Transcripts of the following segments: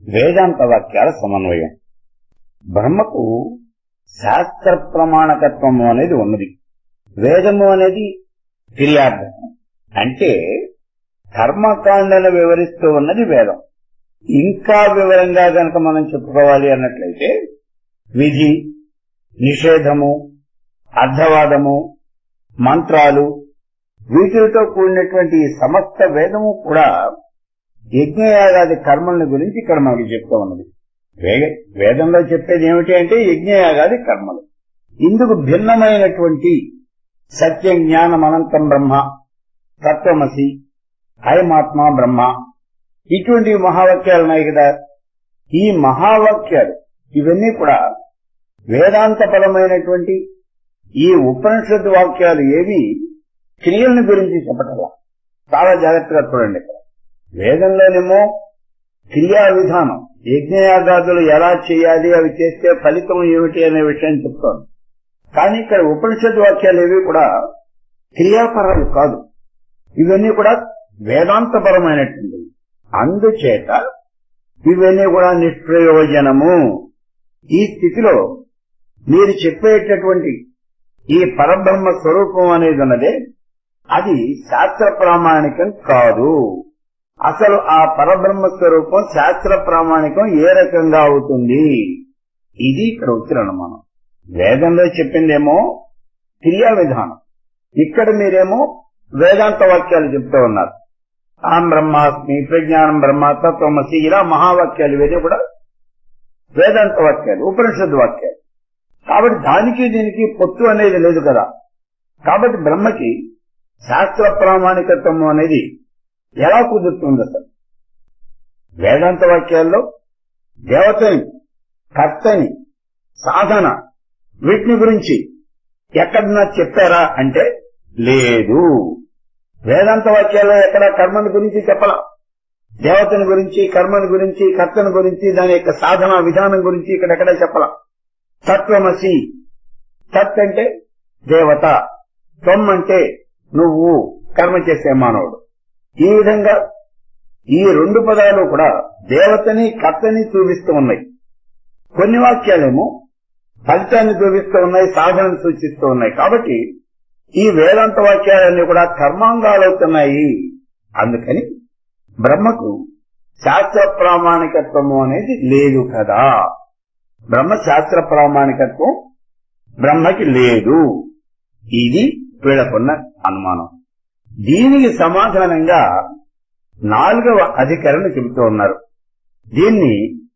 వేదాంత వాక్యాల సమన్వయం బ్రహ్మకు శాస్త్ర ప్రమాణకత్వము అనేది ఉన్నది వేదము అనేది క్రియార్థకం అంటే కర్మకాండను వివరిస్తూ ఉన్నది వేదం ఇంకా వివరంగా గనక మనం చెప్పుకోవాలి అన్నట్లయితే విధి నిషేధము అర్థవాదము మంత్రాలు వీటితో కూడినటువంటి ఈ సమస్త వేదము కూడా యజ్ఞయాగాది కర్మల గురించి ఇక్కడ మనకి చెప్తూ ఉన్నది వేగ- వేదంలో చెప్పేది ఏమిటి అంటే యజ్ఞయాగాది కర్మలు ఇందుకు భిన్నమైనటువంటి సత్యం జ్ఞానం అనంతం బ్రహ్మ తత్వమసి అయమాత్మ బ్రహ్మ ఇటువంటి మహావాక్యాలు ఉన్నాయి కదా ఈ మహావాక్యాలు ఇవన్నీ కూడా వేదాంత పరమైనటువంటి ఈ ఉపనిషత్తు వాక్యాలు ఏవి క్రియలను గురించి చెప్పటల్లా చాలా జాగ్రత్తగా చూడండి ఇక్కడ వేదంలోనేమో క్రియా విధానం యజ్ఞయాగాదులు ఎలా చేయాలి అవి చేస్తే ఫలితం ఏమిటి అనే విషయం చెప్తోంది కానీ ఇక్కడ ఉపనిషత్తు వాక్యాలు ఏవి కూడా క్రియాపరాలు కాదు ఇవన్నీ కూడా వేదాంతపరమైనటువంటివి అందుచేత ఇవన్నీ కూడా నిష్ప్రయోజనము ఈ స్థితిలో మీరు చెప్పేటటువంటి ఈ పరబ్రహ్మ స్వరూపం అనేది ఉన్నదే అది శాస్త్ర ప్రామాణికం కాదు అసలు ఆ పరబ్రహ్మ స్వరూపం శాస్త్ర ప్రామాణికం ఏ రకంగా అవుతుంది ఇది ఇక్కడ వచ్చిన అనుమానం వేదంలో చెప్పిందేమో క్రియా విధానం ఇక్కడ మీరేమో వేదాంత వాక్యాలు చెప్తూ ఉన్నారు ఆం బ్రహ్మాస్మి ప్రజ్ఞానం బ్రహ్మ తత్వమసి ఇలా మహావాక్యాలు ఇవన్నీ కూడా వేదాంత వాక్యాలు ఉపనిషద్ వాక్యాలు కాబట్టి దానికి దీనికి పొత్తు అనేది లేదు కదా కాబట్టి బ్రహ్మకి శాస్త్ర ప్రామాణికత్వం అనేది ఎలా కుదురుతుంది అసలు వేదాంత వాక్యాల్లో దేవతని కర్తని సాధన వీటిని గురించి ఎక్కడన్నా చెప్పారా అంటే లేదు వేదాంత వాక్యాల్లో ఎక్కడ కర్మని గురించి చెప్పలా దేవతని గురించి కర్మని గురించి కర్తని గురించి దాని యొక్క సాధన విధానం గురించి ఇక్కడెక్కడ చెప్పలా తత్వమసి తత్ అంటే దేవత త్వం అంటే నువ్వు కర్మ చేసే మానవుడు ఈ విధంగా ఈ రెండు పదాలు కూడా దేవతని కర్తని చూపిస్తూ ఉన్నాయి కొన్ని వాక్యాలేమో ఫలితాన్ని చూపిస్తూ ఉన్నాయి సాధనను సూచిస్తూ ఉన్నాయి కాబట్టి ఈ వేదాంత వాక్యాలన్నీ కూడా కర్మాంగాలు అవుతున్నాయి అందుకని బ్రహ్మకు శాస్త్ర ప్రామాణికత్వము అనేది లేదు కదా బ్రహ్మ శాస్త్ర ప్రామాణికత్వం బ్రహ్మకి లేదు ఇది వీళ్ళకున్న అనుమానం దీనికి సమాధానంగా నాలుగవ అధికరణ చెబుతూ ఉన్నారు దీన్ని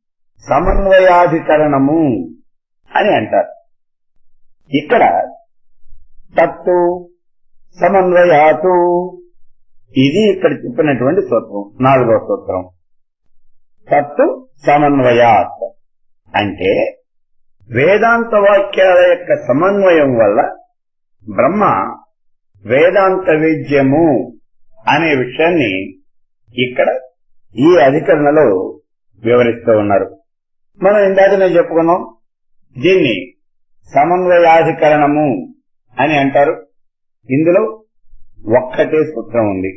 సమన్వయాధికరణము అని అంటారు ఇక్కడ తత్తు సమన్వయాతు ఇది ఇక్కడ చెప్పినటువంటి సూత్రం నాలుగవ సూత్రం తత్తు సమన్వయాత్ అంటే వేదాంత వాక్యాల యొక్క సమన్వయం వల్ల బ్రహ్మ వేదాంత వేద్యము అనే విషయాన్ని ఇక్కడ ఈ అధికరణలో వివరిస్తూ ఉన్నారు మనం ఇందాకనే చెప్పుకున్నాం దీన్ని సమన్వయాధికరణము అని అంటారు ఇందులో ఒక్కటే సూత్రం ఉంది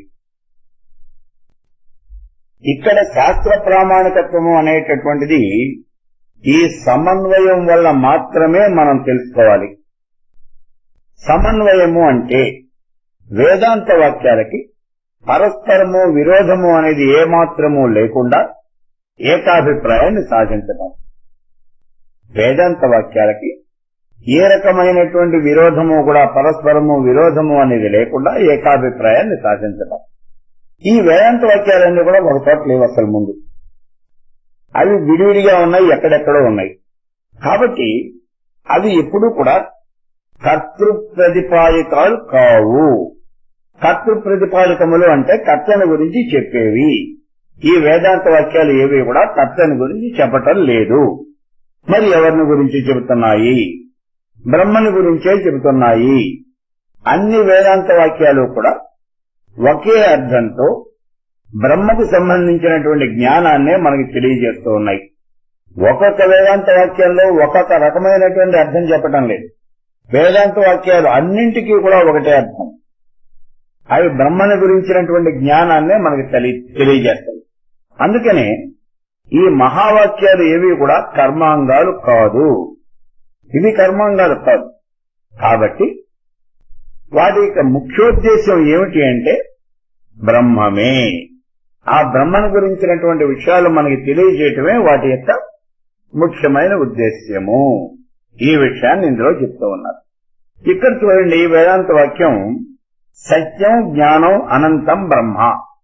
ఇక్కడ శాస్త్ర ప్రామాణికత్వము అనేటటువంటిది ఈ సమన్వయం వల్ల మాత్రమే మనం తెలుసుకోవాలి సమన్వయము అంటే వేదాంత వాక్యాలకి పరస్పరము విరోధము అనేది ఏమాత్రము లేకుండా ఏకాభిప్రాయాన్ని సాధించడం వేదాంత వాక్యాలకి ఏ రకమైనటువంటి విరోధము కూడా పరస్పరము విరోధము అనేది లేకుండా ఏకాభిప్రాయాన్ని సాధించడం ఈ వేదాంత వాక్యాలన్నీ కూడా ఒక చోట లేవు అసలు ముందు అవి విడివిడిగా ఉన్నాయి ఎక్కడెక్కడో ఉన్నాయి కాబట్టి అవి ఎప్పుడూ కూడా కర్తృ ప్రతిపాదికాలు కావు కర్తృ ప్రతిపాదికములు అంటే కర్తని గురించి చెప్పేవి ఈ వేదాంత వాక్యాలు ఏవి కూడా కర్తని గురించి చెప్పటం లేదు మరి ఎవరిని గురించి చెబుతున్నాయి బ్రహ్మని గురించే చెబుతున్నాయి అన్ని వేదాంత వాక్యాలు కూడా ఒకే అర్థంతో బ్రహ్మకు సంబంధించినటువంటి జ్ఞానాన్నే మనకి తెలియజేస్తూ ఉన్నాయి ఒక్కొక్క వేదాంత వాక్యంలో ఒక్కొక్క రకమైనటువంటి అర్థం చెప్పటం లేదు వేదాంత వాక్యాలు అన్నింటికీ కూడా ఒకటే అర్థం అవి బ్రహ్మని గురించినటువంటి జ్ఞానాన్నే మనకి తెలి తెలియజేస్తాయి అందుకనే ఈ మహావాక్యాలు ఏవి కూడా కర్మాంగాలు కాదు ఇవి కర్మాంగాలు కాదు కాబట్టి వాటి యొక్క ముఖ్యోద్దేశం ఏమిటి అంటే బ్రహ్మమే ఆ బ్రహ్మను గురించినటువంటి విషయాలు మనకి తెలియజేయటమే వాటి యొక్క ముఖ్యమైన ఉద్దేశ్యము ఈ విషయాన్ని ఇందులో చెప్తూ ఉన్నారు ఇక్కడ చూడండి ఈ వేదాంత వాక్యం సత్యం జ్ఞానం అనంతం బ్రహ్మ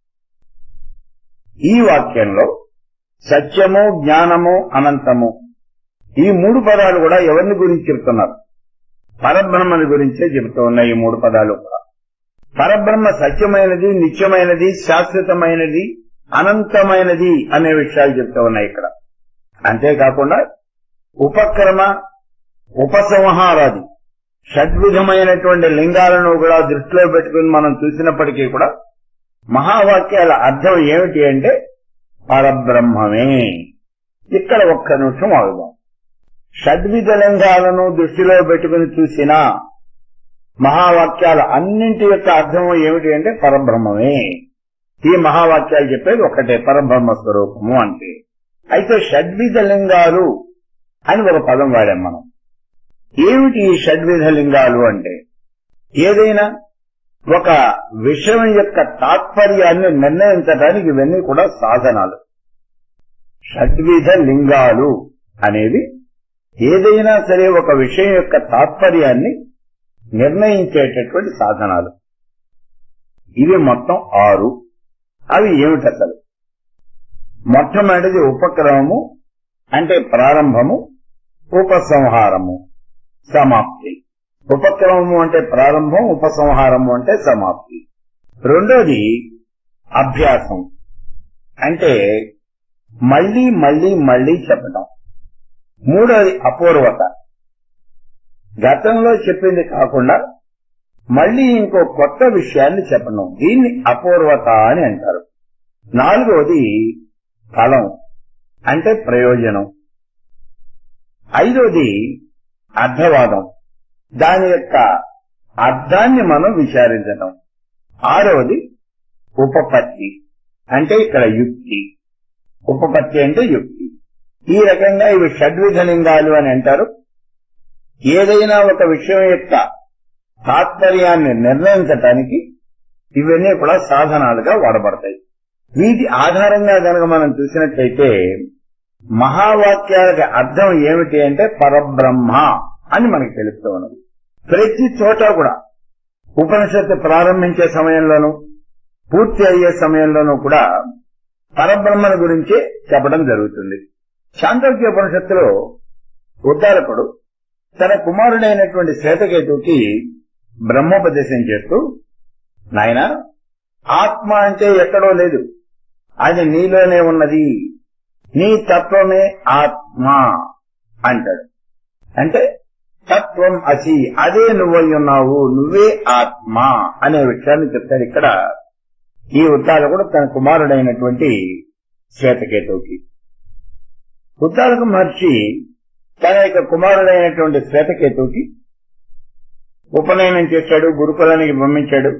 ఈ వాక్యంలో సత్యము జ్ఞానము అనంతము ఈ మూడు పదాలు కూడా ఎవరిని గురించి చెప్తున్నారు పరబ్రహ్మని గురించే చెబుతూ ఉన్నాయి ఈ మూడు పదాలు కూడా పరబ్రహ్మ సత్యమైనది నిత్యమైనది శాశ్వతమైనది అనంతమైనది అనే విషయాలు చెప్తూ ఉన్నాయి ఇక్కడ అంతేకాకుండా ఉపక్రమ ఉపసంహారాది షడ్విధమైనటువంటి లింగాలను కూడా దృష్టిలో పెట్టుకుని మనం చూసినప్పటికీ కూడా మహావాక్యాల అర్థం ఏమిటి అంటే పరబ్రహ్మమే ఇక్కడ ఒక్క నిమిషం ఆగుదాం షడ్విధ లింగాలను దృష్టిలో పెట్టుకుని చూసిన మహావాక్యాల అన్నింటి యొక్క అర్థం ఏమిటి అంటే పరబ్రహ్మమే ఈ మహావాక్యాలు చెప్పేది ఒకటే పరబ్రహ్మ స్వరూపము అంటే అయితే షడ్విధ లింగాలు అని ఒక పదం వాడాం మనం ఏమిటి ఈ షడ్విధ లింగాలు అంటే ఏదైనా ఒక విషయం యొక్క తాత్పర్యాన్ని నిర్ణయించడానికి ఇవన్నీ కూడా సాధనాలు షడ్విధ లింగాలు అనేవి ఏదైనా సరే ఒక విషయం యొక్క తాత్పర్యాన్ని నిర్ణయించేటటువంటి సాధనాలు ఇవి మొత్తం ఆరు అవి ఏమిటి అసలు మొట్టమొదటిది ఉపక్రమము అంటే ప్రారంభము ఉపసంహారము సమాప్తి ఉపక్రమము అంటే ప్రారంభం ఉపసంహారము అంటే సమాప్తి రెండోది అభ్యాసం అంటే మళ్ళీ మళ్ళీ మళ్ళీ చెప్పడం మూడోది అపూర్వత గతంలో చెప్పింది కాకుండా మళ్ళీ ఇంకో కొత్త విషయాన్ని చెప్పడం దీన్ని అపూర్వత అని అంటారు నాలుగోది ఫలం అంటే ప్రయోజనం ఐదోది అర్థవాదం దాని యొక్క అర్థాన్ని మనం విచారించడం ఆరోది ఉపపత్తి అంటే ఇక్కడ యుక్తి ఉపపత్తి అంటే యుక్తి ఈ రకంగా ఇవి షడ్విధ లింగాలు అని అంటారు ఏదైనా ఒక విషయం యొక్క తాత్పర్యాన్ని నిర్ణయించటానికి ఇవన్నీ కూడా సాధనాలుగా వాడబడతాయి వీటి ఆధారంగా గనక మనం చూసినట్లయితే మహావాక్యాలకు అర్థం ఏమిటి అంటే పరబ్రహ్మ అని మనకి తెలుస్తూ ఉన్నది ప్రతి చోట కూడా ఉపనిషత్తు ప్రారంభించే సమయంలోనూ పూర్తి అయ్యే సమయంలోనూ కూడా పరబ్రహ్మను గురించి చెప్పడం జరుగుతుంది చాంద్రోగ్య ఉపనిషత్తులో ఉద్దాలకుడు తన కుమారుడైనటువంటి శ్వేతకేతుకి బ్రహ్మోపదేశం చేస్తూ నాయన ఆత్మ అంటే ఎక్కడో లేదు అది నీలోనే ఉన్నది నీ తత్వమే ఆత్మ అంటాడు అంటే తత్వం అసి అదే నువ్వై ఉన్నావు నువ్వే ఆత్మ అనే విషయాన్ని చెప్తాడు ఇక్కడ ఈ ఉద్దాలకుడు తన కుమారుడైనటువంటి శ్వేతకేతువుకి ఉద్దాలక మహర్షి తన యొక్క కుమారుడైనటువంటి శ్వేతకేతువుకి ఉపనయనం చేశాడు గురుకులానికి పంపించాడు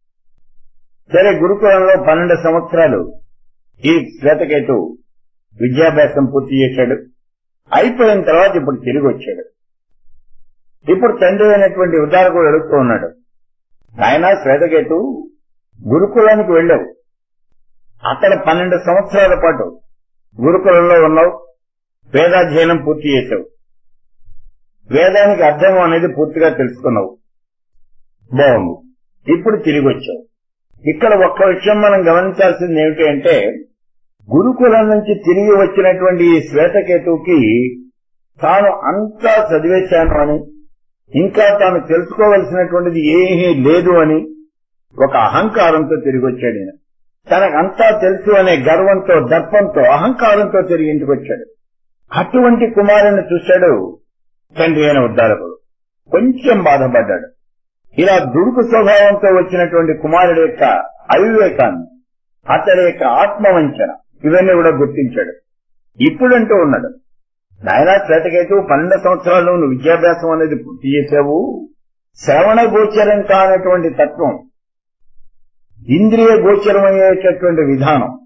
సరే గురుకులంలో పన్నెండు సంవత్సరాలు ఈ శ్వేతకేతు విద్యాభ్యాసం పూర్తి చేశాడు అయిపోయిన తర్వాత ఇప్పుడు తిరిగి వచ్చాడు ఇప్పుడు తండ్రి అయినటువంటి ఉదారకుడు అడుగుతూ ఉన్నాడు ఆయన శ్వేతకేతు గురుకులానికి వెళ్ళావు అక్కడ పన్నెండు సంవత్సరాల పాటు గురుకులంలో ఉన్నావు వేదాధ్యయనం పూర్తి చేశావు వేదానికి అర్థం అనేది పూర్తిగా తెలుసుకున్నావు బాగుంది ఇప్పుడు తిరిగి వచ్చావు ఇక్కడ ఒక్క విషయం మనం గమనించాల్సింది ఏమిటి అంటే గురుకులం నుంచి తిరిగి వచ్చినటువంటి ఈ శ్వేతకేతువుకి తాను అంతా చదివేశాను అని ఇంకా తాను తెలుసుకోవలసినటువంటిది ఏమీ లేదు అని ఒక అహంకారంతో తిరిగి వచ్చాడు ఈయన తనకంతా తెలుసు అనే గర్వంతో దర్పంతో అహంకారంతో తిరిగి ఇంటికి వచ్చాడు అటువంటి కుమారుని చూశాడు తండ్రి అయిన ఉద్దారకుడు కొంచెం బాధపడ్డాడు ఇలా దుడుకు స్వభావంతో వచ్చినటువంటి కుమారుడి యొక్క అవివేకాన్ని అతడి యొక్క ఆత్మవంచన ఇవన్నీ కూడా గుర్తించాడు ఇప్పుడంటూ ఉన్నాడు నాయన చేతకైతే పన్నెండు సంవత్సరాలు నువ్వు విద్యాభ్యాసం అనేది పూర్తి చేసావు శ్రవణ గోచరం కానటువంటి తత్వం ఇంద్రియ గోచరమయ్యేటటువంటి విధానం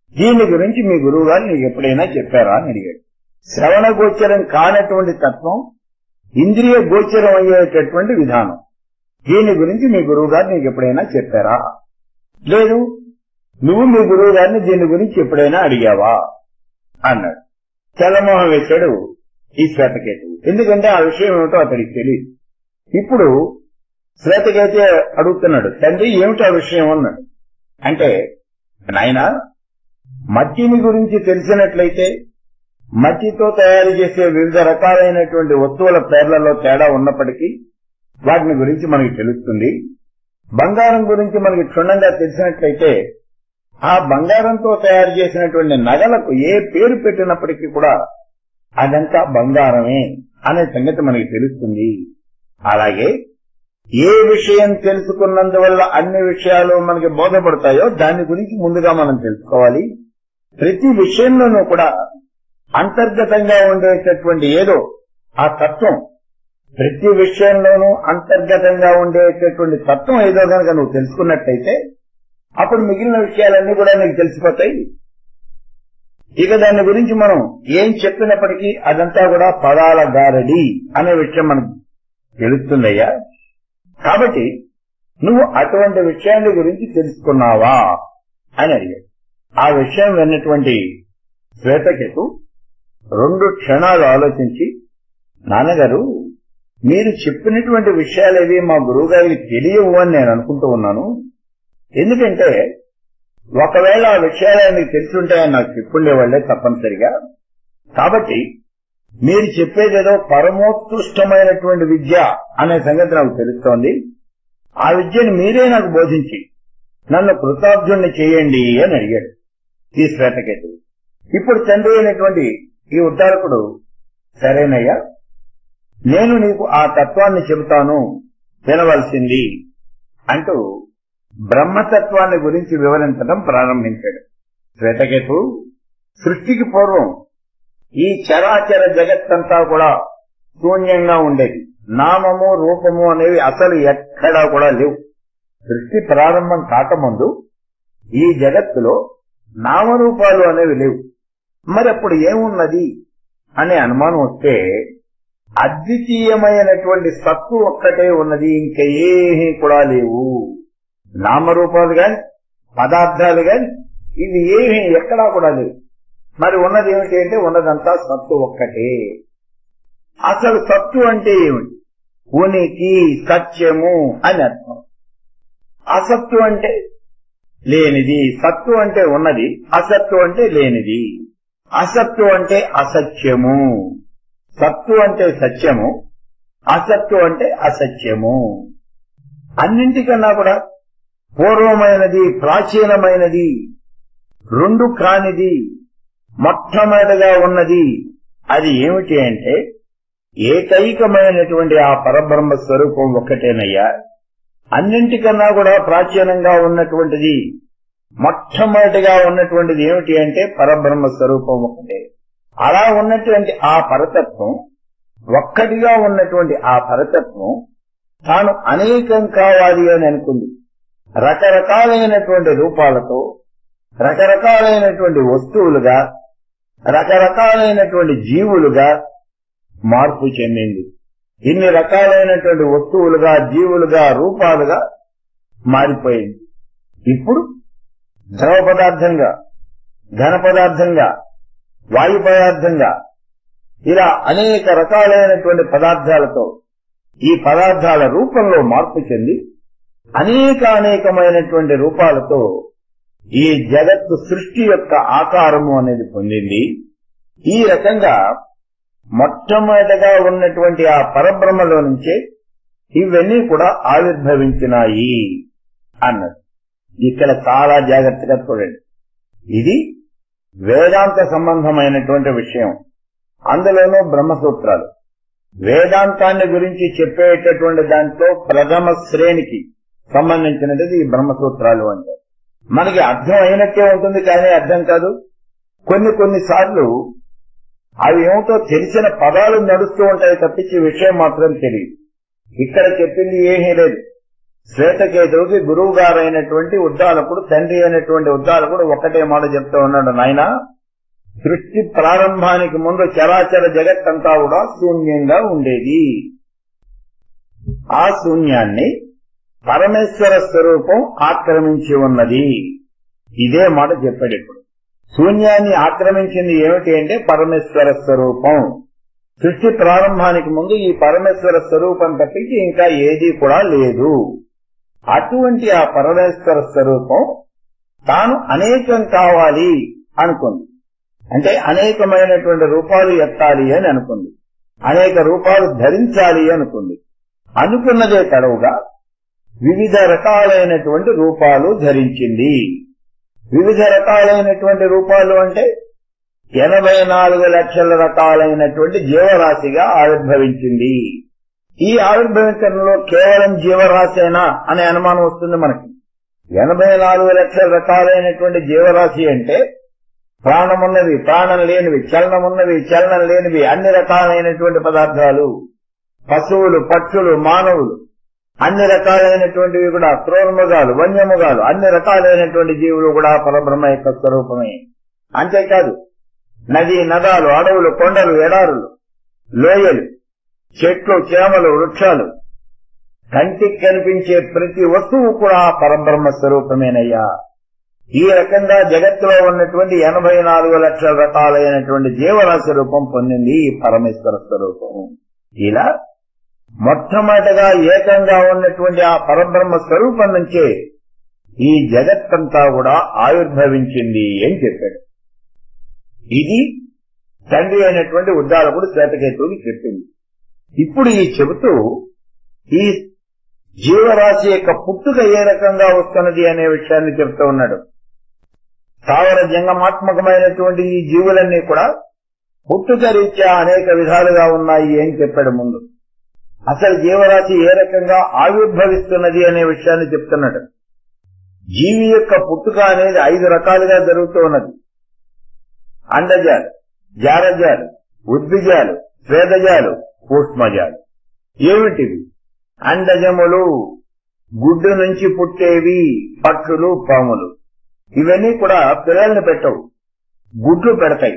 దీని గురించి మీ గురువు గారు నీకు ఎప్పుడైనా చెప్పారా అని అడిగాడు శ్రవణ గోచరం కానటువంటి తత్వం ఇంద్రియ గోచరం అయ్యేటటువంటి విధానం దీని గురించి మీ గురువు గారు నీకు ఎప్పుడైనా చెప్పారా లేదు నువ్వు మీ గురువు గారిని దీని గురించి ఎప్పుడైనా అడిగావా అన్నాడు చలమోహం వేశాడు ఈ శ్వేతకేతు ఎందుకంటే ఆ విషయం ఏమిటో అతడికి తెలియదు ఇప్పుడు శ్వేతకేతే అడుగుతున్నాడు తండ్రి ఏమిటి ఆ విషయం అన్నాడు అంటే నాయన మట్టిని గురించి తెలిసినట్లయితే మట్టితో తయారు చేసే వివిధ రకాలైనటువంటి వస్తువుల పేర్లలో తేడా ఉన్నప్పటికీ వాటిని గురించి మనకి తెలుస్తుంది బంగారం గురించి మనకి క్షుణ్ణంగా తెలిసినట్లయితే ఆ బంగారంతో తయారు చేసినటువంటి నగలకు ఏ పేరు పెట్టినప్పటికీ కూడా అదంతా బంగారమే అనే సంగతి మనకి తెలుస్తుంది అలాగే ఏ విషయం తెలుసుకున్నందువల్ల అన్ని విషయాలు మనకి బోధపడతాయో దాని గురించి ముందుగా మనం తెలుసుకోవాలి ప్రతి విషయంలోనూ కూడా అంతర్గతంగా ఉండేటటువంటి ఏదో ఆ తత్వం ప్రతి విషయంలోనూ అంతర్గతంగా ఉండేటటువంటి తత్వం ఏదో కనుక నువ్వు తెలుసుకున్నట్టయితే అప్పుడు మిగిలిన విషయాలన్నీ కూడా నీకు తెలిసిపోతాయి ఇక దాని గురించి మనం ఏం చెప్పినప్పటికీ అదంతా కూడా పదాల గారడి అనే విషయం మనకు తెలుస్తుందయ్యా కాబట్టి నువ్వు అటువంటి విషయాన్ని గురించి తెలుసుకున్నావా అని అడిగాడు ఆ విషయం విన్నటువంటి శ్వేతకేతు రెండు క్షణాలు ఆలోచించి నాన్నగారు మీరు చెప్పినటువంటి విషయాలేవి మా గురువు గారికి తెలియవు అని నేను అనుకుంటూ ఉన్నాను ఎందుకంటే ఒకవేళ ఆ విషయాలు ఆయనకు తెలిసి ఆయన నాకు చెప్పుండేవాళ్లే తప్పనిసరిగా కాబట్టి మీరు చెప్పేదేదో పరమోత్కృష్టమైనటువంటి విద్య అనే సంగతి నాకు తెలుస్తోంది ఆ విద్యను మీరే నాకు బోధించి నన్ను కృతార్థుణ్ణి చేయండి అని అడిగాడు ఈ శ్వేతకేతు ఇప్పుడు తండ్రి అయినటువంటి ఈ ఉద్ధారకుడు సరేనయ్యా నేను నీకు ఆ తత్వాన్ని చెబుతాను వినవలసింది అంటూ బ్రహ్మతత్వాన్ని గురించి వివరించడం ప్రారంభించాడు శ్వేతకేతు సృష్టికి పూర్వం ఈ చరాచర జగత్తంతా కూడా శూన్యంగా ఉండేది నామము రూపము అనేవి అసలు ఎక్కడా కూడా లేవు సృష్టి ప్రారంభం కాకముందు ఈ జగత్తులో నామరూపాలు అనేవి లేవు మరి అప్పుడు ఏమున్నది అనే అనుమానం వస్తే అద్వితీయమైనటువంటి సత్తు ఒక్కటే ఉన్నది ఇంకా ఏమీ కూడా లేవు నామరూపాలు గాని పదార్థాలు గాని ఇవి ఏమీ ఎక్కడా కూడా లేవు మరి ఉన్నది ఏమిటి అంటే ఉన్నదంతా సత్తు ఒక్కటే అసలు సత్తు అంటే ఏమిటి ఉనికి సత్యము అని అర్థం అసత్తు అంటే లేనిది సత్తు అంటే ఉన్నది అసత్తు అంటే లేనిది అసత్తు అంటే అసత్యము సత్తు అంటే సత్యము అసత్తు అంటే అసత్యము అన్నింటికన్నా కూడా పూర్వమైనది ప్రాచీనమైనది రెండు కానిది మొట్టమొదటిగా ఉన్నది అది ఏమిటి అంటే ఏకైకమైనటువంటి ఆ పరబ్రహ్మ స్వరూపం ఒక్కటేనయ్యా అన్నింటికన్నా కూడా ప్రాచీనంగా ఉన్నటువంటిది మొట్టమొదటిగా ఉన్నటువంటిది ఏమిటి అంటే పరబ్రహ్మ స్వరూపం ఒకటే అలా ఉన్నటువంటి ఆ పరతత్వం ఒక్కటిగా ఉన్నటువంటి ఆ పరతత్వం తాను అనేకం కావాలి అని అనుకుంది రకరకాలైనటువంటి రూపాలతో రకరకాలైనటువంటి వస్తువులుగా రకరకాలైనటువంటి జీవులుగా మార్పు చెందింది ఇన్ని రకాలైనటువంటి వస్తువులుగా జీవులుగా రూపాలుగా మారిపోయింది ఇప్పుడు ద్రవ పదార్థంగా ఘన పదార్థంగా వాయు పదార్థంగా ఇలా అనేక రకాలైనటువంటి పదార్థాలతో ఈ పదార్థాల రూపంలో మార్పు చెంది అనేక అనేకమైనటువంటి రూపాలతో ఈ జగత్తు సృష్టి యొక్క ఆకారము అనేది పొందింది ఈ రకంగా మొట్టమొదటగా ఉన్నటువంటి ఆ పరబ్రహ్మలో నుంచే ఇవన్నీ కూడా ఆవిర్భవించినాయి అన్నది ఇక్కడ చాలా జాగ్రత్తగా చూడండి ఇది వేదాంత సంబంధమైనటువంటి విషయం అందులోనూ బ్రహ్మసూత్రాలు వేదాంతాన్ని గురించి చెప్పేటటువంటి దాంట్లో ప్రథమ శ్రేణికి సంబంధించినది ఈ బ్రహ్మసూత్రాలు అంటే మనకి అర్థం అయినట్టే ఉంటుంది కానీ అర్థం కాదు కొన్ని కొన్ని సార్లు అవి ఏమిటో తెలిసిన పదాలు నడుస్తూ ఉంటాయి తప్పించి విషయం మాత్రం తెలియదు ఇక్కడ చెప్పింది ఏమీ లేదు శ్వేతకేతువుకి గురువు గారైనటువంటి ఉద్దాలకుడు తండ్రి అయినటువంటి ఉద్దాలకుడు ఒక్కటే మాట చెప్తూ ఉన్నాడు నాయన సృష్టి ప్రారంభానికి ముందు చరాచర జగత్తంతా కూడా శూన్యంగా ఉండేది ఆ శూన్యాన్ని పరమేశ్వర స్వరూపం ఆక్రమించి ఉన్నది ఇదే మాట చెప్పాడు ఇప్పుడు శూన్యాన్ని ఆక్రమించింది ఏమిటి అంటే పరమేశ్వర స్వరూపం సృష్టి ప్రారంభానికి ముందు ఈ పరమేశ్వర స్వరూపం తప్పించి ఇంకా ఏదీ కూడా లేదు అటువంటి ఆ పరమేశ్వర స్వరూపం తాను అనేకం కావాలి అనుకుంది అంటే అనేకమైనటువంటి రూపాలు ఎత్తాలి అని అనుకుంది అనేక రూపాలు ధరించాలి అనుకుంది అనుకున్నదే తడవుగా వివిధ రకాలైనటువంటి రూపాలు ధరించింది వివిధ రకాలైనటువంటి రూపాలు అంటే ఎనభై నాలుగు లక్షల రకాలైనటువంటి జీవరాశిగా ఆవిర్భవించింది ఈ ఆవిర్భవించడంలో కేవలం జీవరాశేనా అనే అనుమానం వస్తుంది మనకి ఎనభై నాలుగు లక్షల రకాలైనటువంటి జీవరాశి అంటే ప్రాణమున్నవి ప్రాణం లేనివి చలనమున్నవి చలనం లేనివి అన్ని రకాలైనటువంటి పదార్థాలు పశువులు పక్షులు మానవులు అన్ని రకాలైనటువంటివి కూడా క్రోర్ముగాలు వన్యముగాలు అన్ని రకాలైనటువంటి జీవులు కూడా పరబ్రహ్మ యొక్క స్వరూపమే అంతేకాదు నది నదాలు అడవులు కొండలు ఎడారులు లోయలు చెట్లు చేమలు వృక్షాలు కంటికి కనిపించే ప్రతి వస్తువు కూడా పరబ్రహ్మ స్వరూపమేనయ్యా ఈ రకంగా జగత్తులో ఉన్నటువంటి ఎనభై నాలుగు లక్షల రకాలైనటువంటి జీవరాశి రూపం పొందింది ఈ పరమేశ్వర స్వరూపం ఇలా మొట్టమొదటిగా ఏకంగా ఉన్నటువంటి ఆ పరబ్రహ్మ స్వరూపం నుంచే ఈ జగత్తంతా కూడా ఆవిర్భవించింది అని చెప్పాడు ఇది తండ్రి అయినటువంటి ఉద్దాలకుడు శ్వేతకేతువుకి చెప్పింది ఇప్పుడు ఈ చెబుతూ ఈ జీవరాశి యొక్క పుట్టుక ఏ రకంగా వస్తున్నది అనే విషయాన్ని చెప్తూ ఉన్నాడు స్థావర జంగమాత్మకమైనటువంటి ఈ జీవులన్నీ కూడా పుట్టుక రీత్యా అనేక విధాలుగా ఉన్నాయి అని చెప్పాడు ముందు అసలు జీవరాశి ఏ రకంగా ఆవిర్భవిస్తున్నది అనే విషయాన్ని చెప్తున్నాడు జీవి యొక్క పుట్టుక అనేది ఐదు రకాలుగా జరుగుతూ ఉన్నది అండజాలు జారజాలు ఉద్భిజాలు స్వేదజాలు కూష్మజాలు ఏమిటివి అండజములు గుడ్డు నుంచి పుట్టేవి పక్షులు పాములు ఇవన్నీ కూడా పిల్లల్ని పెట్టవు గుడ్లు పెడతాయి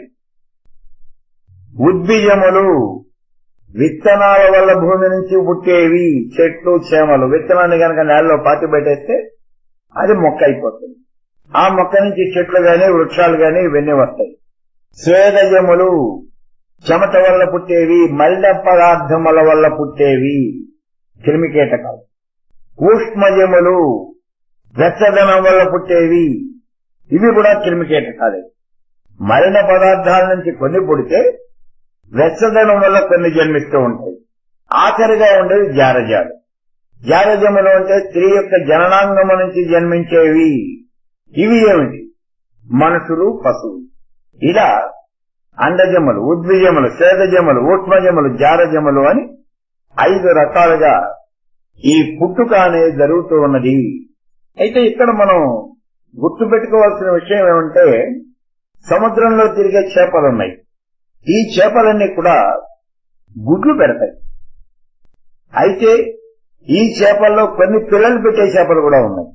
ఉద్బీజములు విత్తనాల వల్ల భూమి నుంచి పుట్టేవి చెట్లు చేమలు విత్తనాన్ని గనక నేలలో పాతి పెట్టేస్తే అది మొక్క అయిపోతుంది ఆ మొక్క నుంచి చెట్లు గాని వృక్షాలు గాని ఇవన్నీ వస్తాయి స్వేదజములు చెమట వల్ల పుట్టేవి మలిన పదార్థముల వల్ల పుట్టేవి క్రిమికీటకాలు ఊష్మజములు వెచ్చదనం వల్ల పుట్టేవి ఇవి కూడా క్రిమికీటకాలే మలిన పదార్థాల నుంచి కొన్ని పుడితే వెచ్చదనం వల్ల కొన్ని జన్మిస్తూ ఉంటాయి ఆఖరిగా ఉండేవి జారజాలు జారజములు అంటే స్త్రీ యొక్క జననాంగము నుంచి జన్మించేవి ఇవి ఏమిటి మనుషులు పశువులు ఇలా అండజములు ఉద్విజములు శ్వేతజములు ఊష్మజములు జారజములు అని ఐదు రకాలుగా ఈ పుట్టుక అనేది జరుగుతూ ఉన్నది అయితే ఇక్కడ మనం గుర్తు పెట్టుకోవాల్సిన విషయం ఏమంటే సముద్రంలో తిరిగే చేపలున్నాయి ఈ చేపలన్నీ కూడా గుడ్లు పెడతాయి అయితే ఈ చేపల్లో కొన్ని పిల్లలు పెట్టే చేపలు కూడా ఉన్నాయి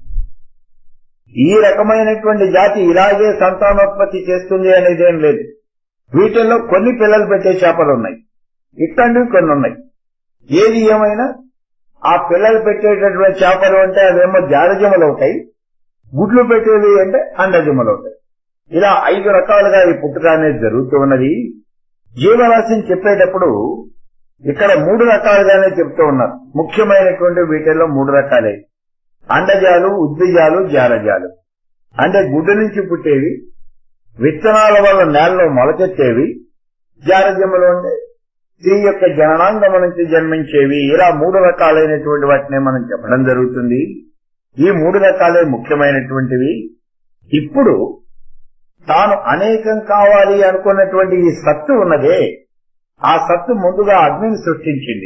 ఈ రకమైనటువంటి జాతి ఇలాగే సంతానోత్పత్తి చేస్తుంది అనేది ఏం లేదు వీటిల్లో కొన్ని పిల్లలు పెట్టే చేపలు ఉన్నాయి ఇట్లాంటివి కొన్ని ఉన్నాయి ఏది ఏమైనా ఆ పిల్లలు పెట్టేటటువంటి చేపలు అంటే అవేమో జారజములు అవుతాయి గుడ్లు పెట్టేవి అంటే అండజములు అవుతాయి ఇలా ఐదు రకాలుగా ఈ పుట్టుక అనేది జరుగుతూ ఉన్నది జీవరాశిని చెప్పేటప్పుడు ఇక్కడ మూడు రకాలుగానే చెప్తూ ఉన్నారు ముఖ్యమైనటువంటి వీటిల్లో మూడు రకాలే అండజాలు ఉద్భిజాలు జారజాలు అంటే గుడ్డు నుంచి పుట్టేవి విత్తనాల వల్ల నేలలో మొలకెత్తేవి జారజములు అంటే స్త్రీ యొక్క జననాంగము నుంచి జన్మించేవి ఇలా మూడు రకాలైనటువంటి వాటినే మనం చెప్పడం జరుగుతుంది ఈ మూడు రకాలే ముఖ్యమైనటువంటివి ఇప్పుడు తాను అనేకం కావాలి అనుకున్నటువంటి ఈ సత్తు ఉన్నదే ఆ సత్తు ముందుగా అగ్నిని సృష్టించింది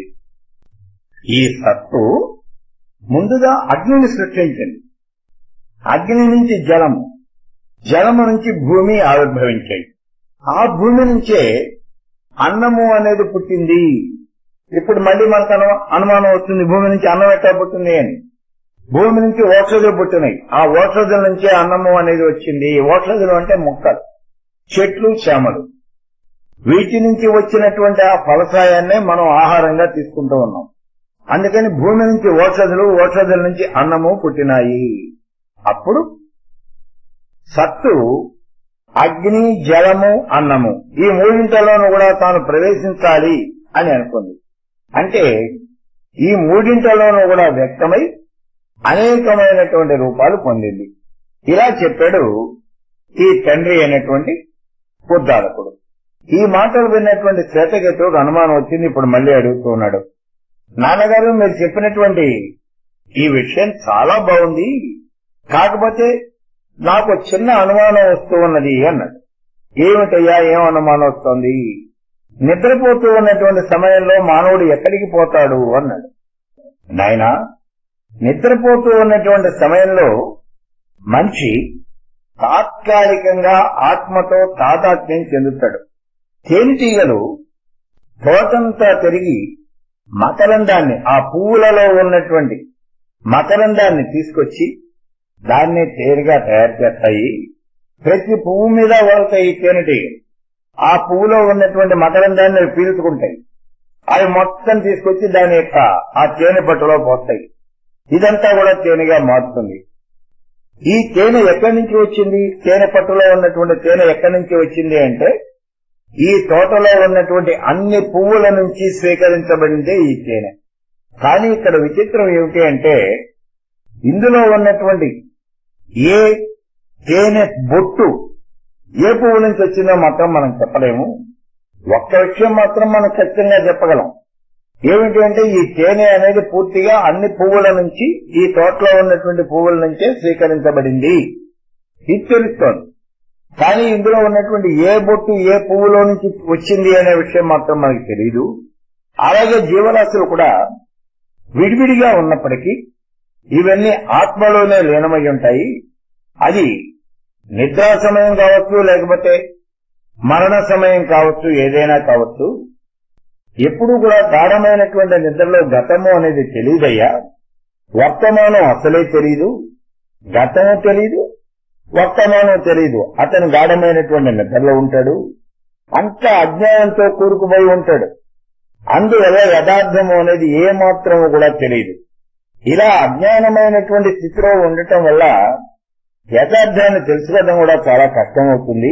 ఈ సత్తు ముందుగా అగ్నిని సృష్టించింది అగ్ని నుంచి జలము జలము నుంచి భూమి ఆవిర్భవించాయి ఆ భూమి నుంచే అన్నము అనేది పుట్టింది ఇప్పుడు మళ్ళీ మనకు అను- అనుమానం వస్తుంది భూమి నుంచి అన్నం ఎట్లా పుట్టింది అని భూమి నుంచి ఓషధులు పుట్టినాయి ఆ ఓషధుల నుంచే అన్నము అనేది వచ్చింది ఈ ఓషధులు అంటే మొక్కలు చెట్లు చేమలు వీటి నుంచి వచ్చినటువంటి ఆ ఫలసాయాన్నే మనం ఆహారంగా తీసుకుంటూ ఉన్నాం అందుకని భూమి నుంచి ఓషధులు ఓషధుల నుంచి అన్నము పుట్టినాయి అప్పుడు సత్తు అగ్ని జలము అన్నము ఈ మూడింటిలోనూ కూడా తాను ప్రవేశించాలి అని అనుకుంది అంటే ఈ మూడింటిలోనూ కూడా వ్యక్తమై అనేకమైనటువంటి రూపాలు పొందింది ఇలా చెప్పాడు ఈ తండ్రి అయినటువంటి ఉద్దాలకుడు ఈ మాటలు విన్నటువంటి శ్వేతకేతుడు అనుమానం వచ్చింది ఇప్పుడు మళ్ళీ అడుగుతూ ఉన్నాడు నాన్నగారు మీరు చెప్పినటువంటి ఈ విషయం చాలా బాగుంది కాకపోతే నాకు చిన్న అనుమానం వస్తూ ఉన్నది అన్నాడు ఏమిటయ్యా ఏం అనుమానం వస్తోంది నిద్రపోతూ ఉన్నటువంటి సమయంలో మానవుడు ఎక్కడికి పోతాడు అన్నాడు నాయనా నిద్రపోతూ ఉన్నటువంటి సమయంలో మనిషి తాత్కాలికంగా ఆత్మతో తాదాత్మ్యం చెందుతాడు తేనెటీగలు తోటంతా తిరిగి మకరందాన్ని ఆ పువ్వులలో ఉన్నటువంటి మకరందాన్ని తీసుకొచ్చి దాన్ని తేలిగా తయారు చేస్తాయి ప్రతి పువ్వు మీద వాళ్తాయి తేనెటీగలు ఆ పువ్వులో ఉన్నటువంటి మకరందాన్ని అవి పీల్చుకుంటాయి అవి మొత్తం తీసుకొచ్చి దాని యొక్క ఆ తేనె పట్టులో పోస్తాయి ఇదంతా కూడా తేనెగా మారుతుంది ఈ తేనె ఎక్కడి నుంచి వచ్చింది తేనె పట్టులో ఉన్నటువంటి తేనె ఎక్కడి నుంచి వచ్చింది అంటే ఈ తోటలో ఉన్నటువంటి అన్ని పువ్వుల నుంచి స్వీకరించబడిందే ఈ తేనె కానీ ఇక్కడ విచిత్రం ఏమిటి అంటే ఇందులో ఉన్నటువంటి ఏ తేనె బొట్టు ఏ పువ్వు నుంచి వచ్చిందో మాత్రం మనం చెప్పలేము ఒక్క విషయం మాత్రం మనం ఖచ్చితంగా చెప్పగలం ఏమిటి అంటే ఈ తేనె అనేది పూర్తిగా అన్ని పువ్వుల నుంచి ఈ తోటలో ఉన్నటువంటి పువ్వుల నుంచే స్వీకరించబడింది ఇది తెలుస్తోంది కానీ ఇందులో ఉన్నటువంటి ఏ బొట్టు ఏ పువ్వులో నుంచి వచ్చింది అనే విషయం మాత్రం మనకి తెలియదు అలాగే జీవరాశులు కూడా విడివిడిగా ఉన్నప్పటికీ ఇవన్నీ ఆత్మలోనే లీనమై ఉంటాయి అది నిద్రా సమయం కావచ్చు లేకపోతే మరణ సమయం కావచ్చు ఏదైనా కావచ్చు ఎప్పుడు కూడా గాఢమైనటువంటి నిద్రలో గతము అనేది తెలియదయ్యా వర్తమానం అసలే తెలియదు గతము తెలియదు వర్తమానం తెలియదు అతను గాఢమైనటువంటి నిద్రలో ఉంటాడు అంత అజ్ఞానంతో కూరుకుపోయి ఉంటాడు అందువల్ల యథార్థము అనేది ఏ మాత్రము కూడా తెలియదు ఇలా అజ్ఞానమైనటువంటి స్థితిలో ఉండటం వల్ల యథార్థాన్ని తెలుసుకోవడం కూడా చాలా కష్టమవుతుంది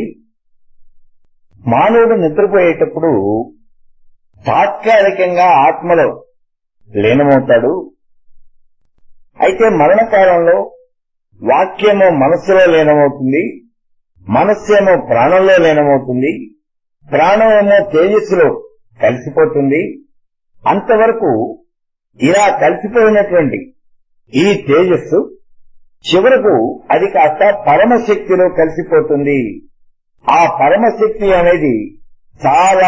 మానవుడు నిద్రపోయేటప్పుడు తాత్కాలికంగా ఆత్మలో లీనమవుతాడు అయితే మరణకాలంలో వాక్యము మనస్సులో లీనమవుతుంది మనస్సేమో ప్రాణంలో లీనమవుతుంది ప్రాణమేమో తేజస్సులో కలిసిపోతుంది అంతవరకు ఇలా కలిసిపోయినటువంటి ఈ తేజస్సు చివరకు అది కాస్త పరమశక్తిలో కలిసిపోతుంది ఆ పరమశక్తి అనేది చాలా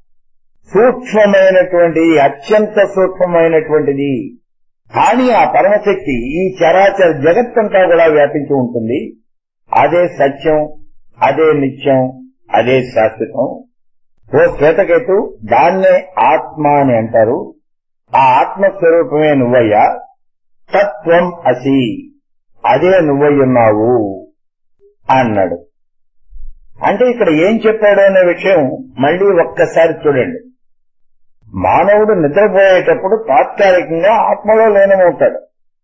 సూక్ష్మమైనటువంటి అత్యంత సూక్ష్మమైనటువంటిది కానీ ఆ పరమశక్తి ఈ చరాచర జగత్తంతా కూడా వ్యాపించి ఉంటుంది అదే సత్యం అదే నిత్యం అదే శాశ్వతం ఓ శ్వేతకేతు దాన్నే ఆత్మ అని అంటారు ఆ ఆత్మస్వరూపమే నువ్వయ్యా తత్వం అసి అదే నువ్వయ్యున్నావు అన్నాడు అంటే ఇక్కడ ఏం చెప్పాడు అనే విషయం మళ్ళీ ఒక్కసారి చూడండి మానవుడు నిద్రపోయేటప్పుడు తాత్కాలికంగా ఆత్మలో లీనమవుతాడు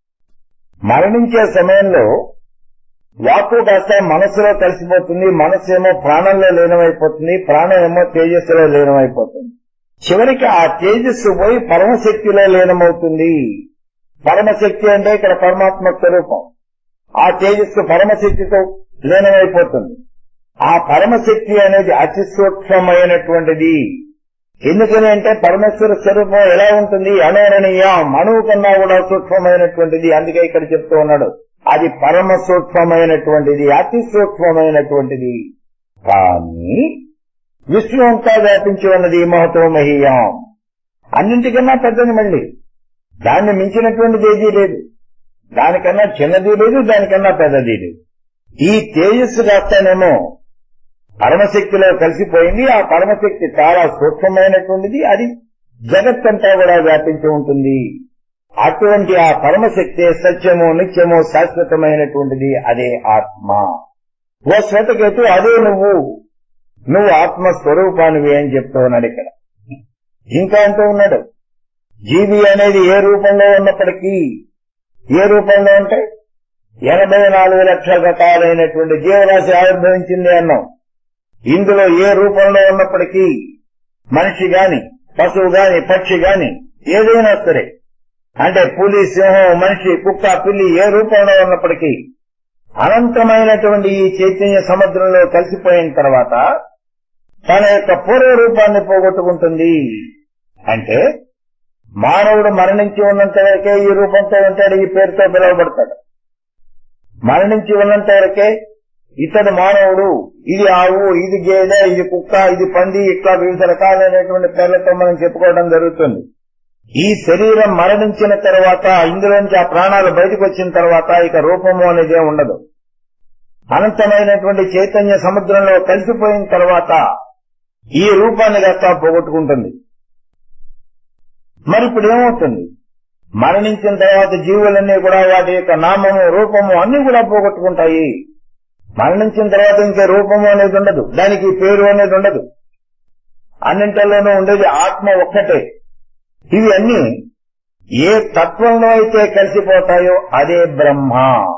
మరణించే సమయంలో వాక్కు కాస్త మనస్సులో కలిసిపోతుంది మనస్సు ఏమో ప్రాణంలో లీనమైపోతుంది ప్రాణం ఏమో తేజస్సులో లీనమైపోతుంది చివరికి ఆ తేజస్సు పోయి పరమశక్తిలో లీనమవుతుంది పరమశక్తి అంటే ఇక్కడ పరమాత్మ స్వరూపం ఆ తేజస్సు పరమశక్తితో లీనమైపోతుంది ఆ పరమశక్తి అనేది అతి సూక్ష్మమైనటువంటిది ఎందుకని అంటే పరమేశ్వర స్వరూపం ఎలా ఉంటుంది అనోరణీయ మనువు కన్నా కూడా సూక్ష్మమైనటువంటిది అందుకే ఇక్కడ చెప్తూ ఉన్నాడు అది పరమ సూక్ష్మమైనటువంటిది అతి సూక్ష్మమైనటువంటిది కానీ విష్ణు అంతా వ్యాపించి ఉన్నది మహతో మహీయం అన్నింటికన్నా పెద్దది మళ్ళీ దాన్ని మించినటువంటిది ఏదీ లేదు దానికన్నా చిన్నది లేదు దానికన్నా పెద్దది లేదు ఈ తేజస్సు కాస్తానేమో పరమశక్తిలో కలిసిపోయింది ఆ పరమశక్తి చాలా సూక్ష్మమైనటువంటిది అది జగత్తంతా కూడా వ్యాపించి ఉంటుంది అటువంటి ఆ పరమశక్తి సత్యము నిత్యము శాశ్వతమైనటువంటిది అదే ఆత్మ ఓ శ్వేతకేతు అదే నువ్వు నువ్వు ఆత్మ స్వరూపానివి అని చెప్తూ ఉన్నాడు ఇక్కడ ఇంకా అంటూ ఉన్నాడు జీవి అనేది ఏ రూపంలో ఉన్నప్పటికీ ఏ రూపంలో అంటే ఎనభై నాలుగు లక్షల రకాలైనటువంటి జీవరాశి ఆవిర్భవించింది అన్నాం ఇందులో ఏ రూపంలో ఉన్నప్పటికీ మనిషి గాని పశువు గాని పక్షి గాని ఏదైనా సరే అంటే పులి సింహం మనిషి కుక్క పిల్లి ఏ రూపంలో ఉన్నప్పటికీ అనంతమైనటువంటి ఈ చైతన్య సముద్రంలో కలిసిపోయిన తర్వాత తన యొక్క పూర్వ రూపాన్ని పోగొట్టుకుంటుంది అంటే మానవుడు మరణించి ఉన్నంత వరకే ఈ రూపంతో ఉంటాడు ఈ పేరుతో పిలువబడతాడు మరణించి ఉన్నంత వరకే ఇతడు మానవుడు ఇది ఆవు ఇది గేదె ఇది కుక్క ఇది పంది ఇట్లా వివిధ రకాలైనటువంటి పేర్లతో మనం చెప్పుకోవడం జరుగుతుంది ఈ శరీరం మరణించిన తర్వాత ఇందులోంచి ఆ ప్రాణాలు బయటకు వచ్చిన తర్వాత ఇక రూపము అనేదే ఉండదు అనంతమైనటువంటి చైతన్య సముద్రంలో కలిసిపోయిన తర్వాత ఈ రూపాన్ని గట్టా పోగొట్టుకుంటుంది మరి ఇప్పుడు ఏమవుతుంది మరణించిన తర్వాత జీవులన్నీ కూడా వాటి యొక్క నామము రూపము అన్ని కూడా పోగొట్టుకుంటాయి మరణించిన తర్వాత ఇంకే రూపము అనేది ఉండదు దానికి పేరు అనేది ఉండదు అన్నింటిలోనూ ఉండేది ఆత్మ ఒక్కటే ఇవి అన్ని ఏ తత్వంలో అయితే కలిసిపోతాయో అదే బ్రహ్మ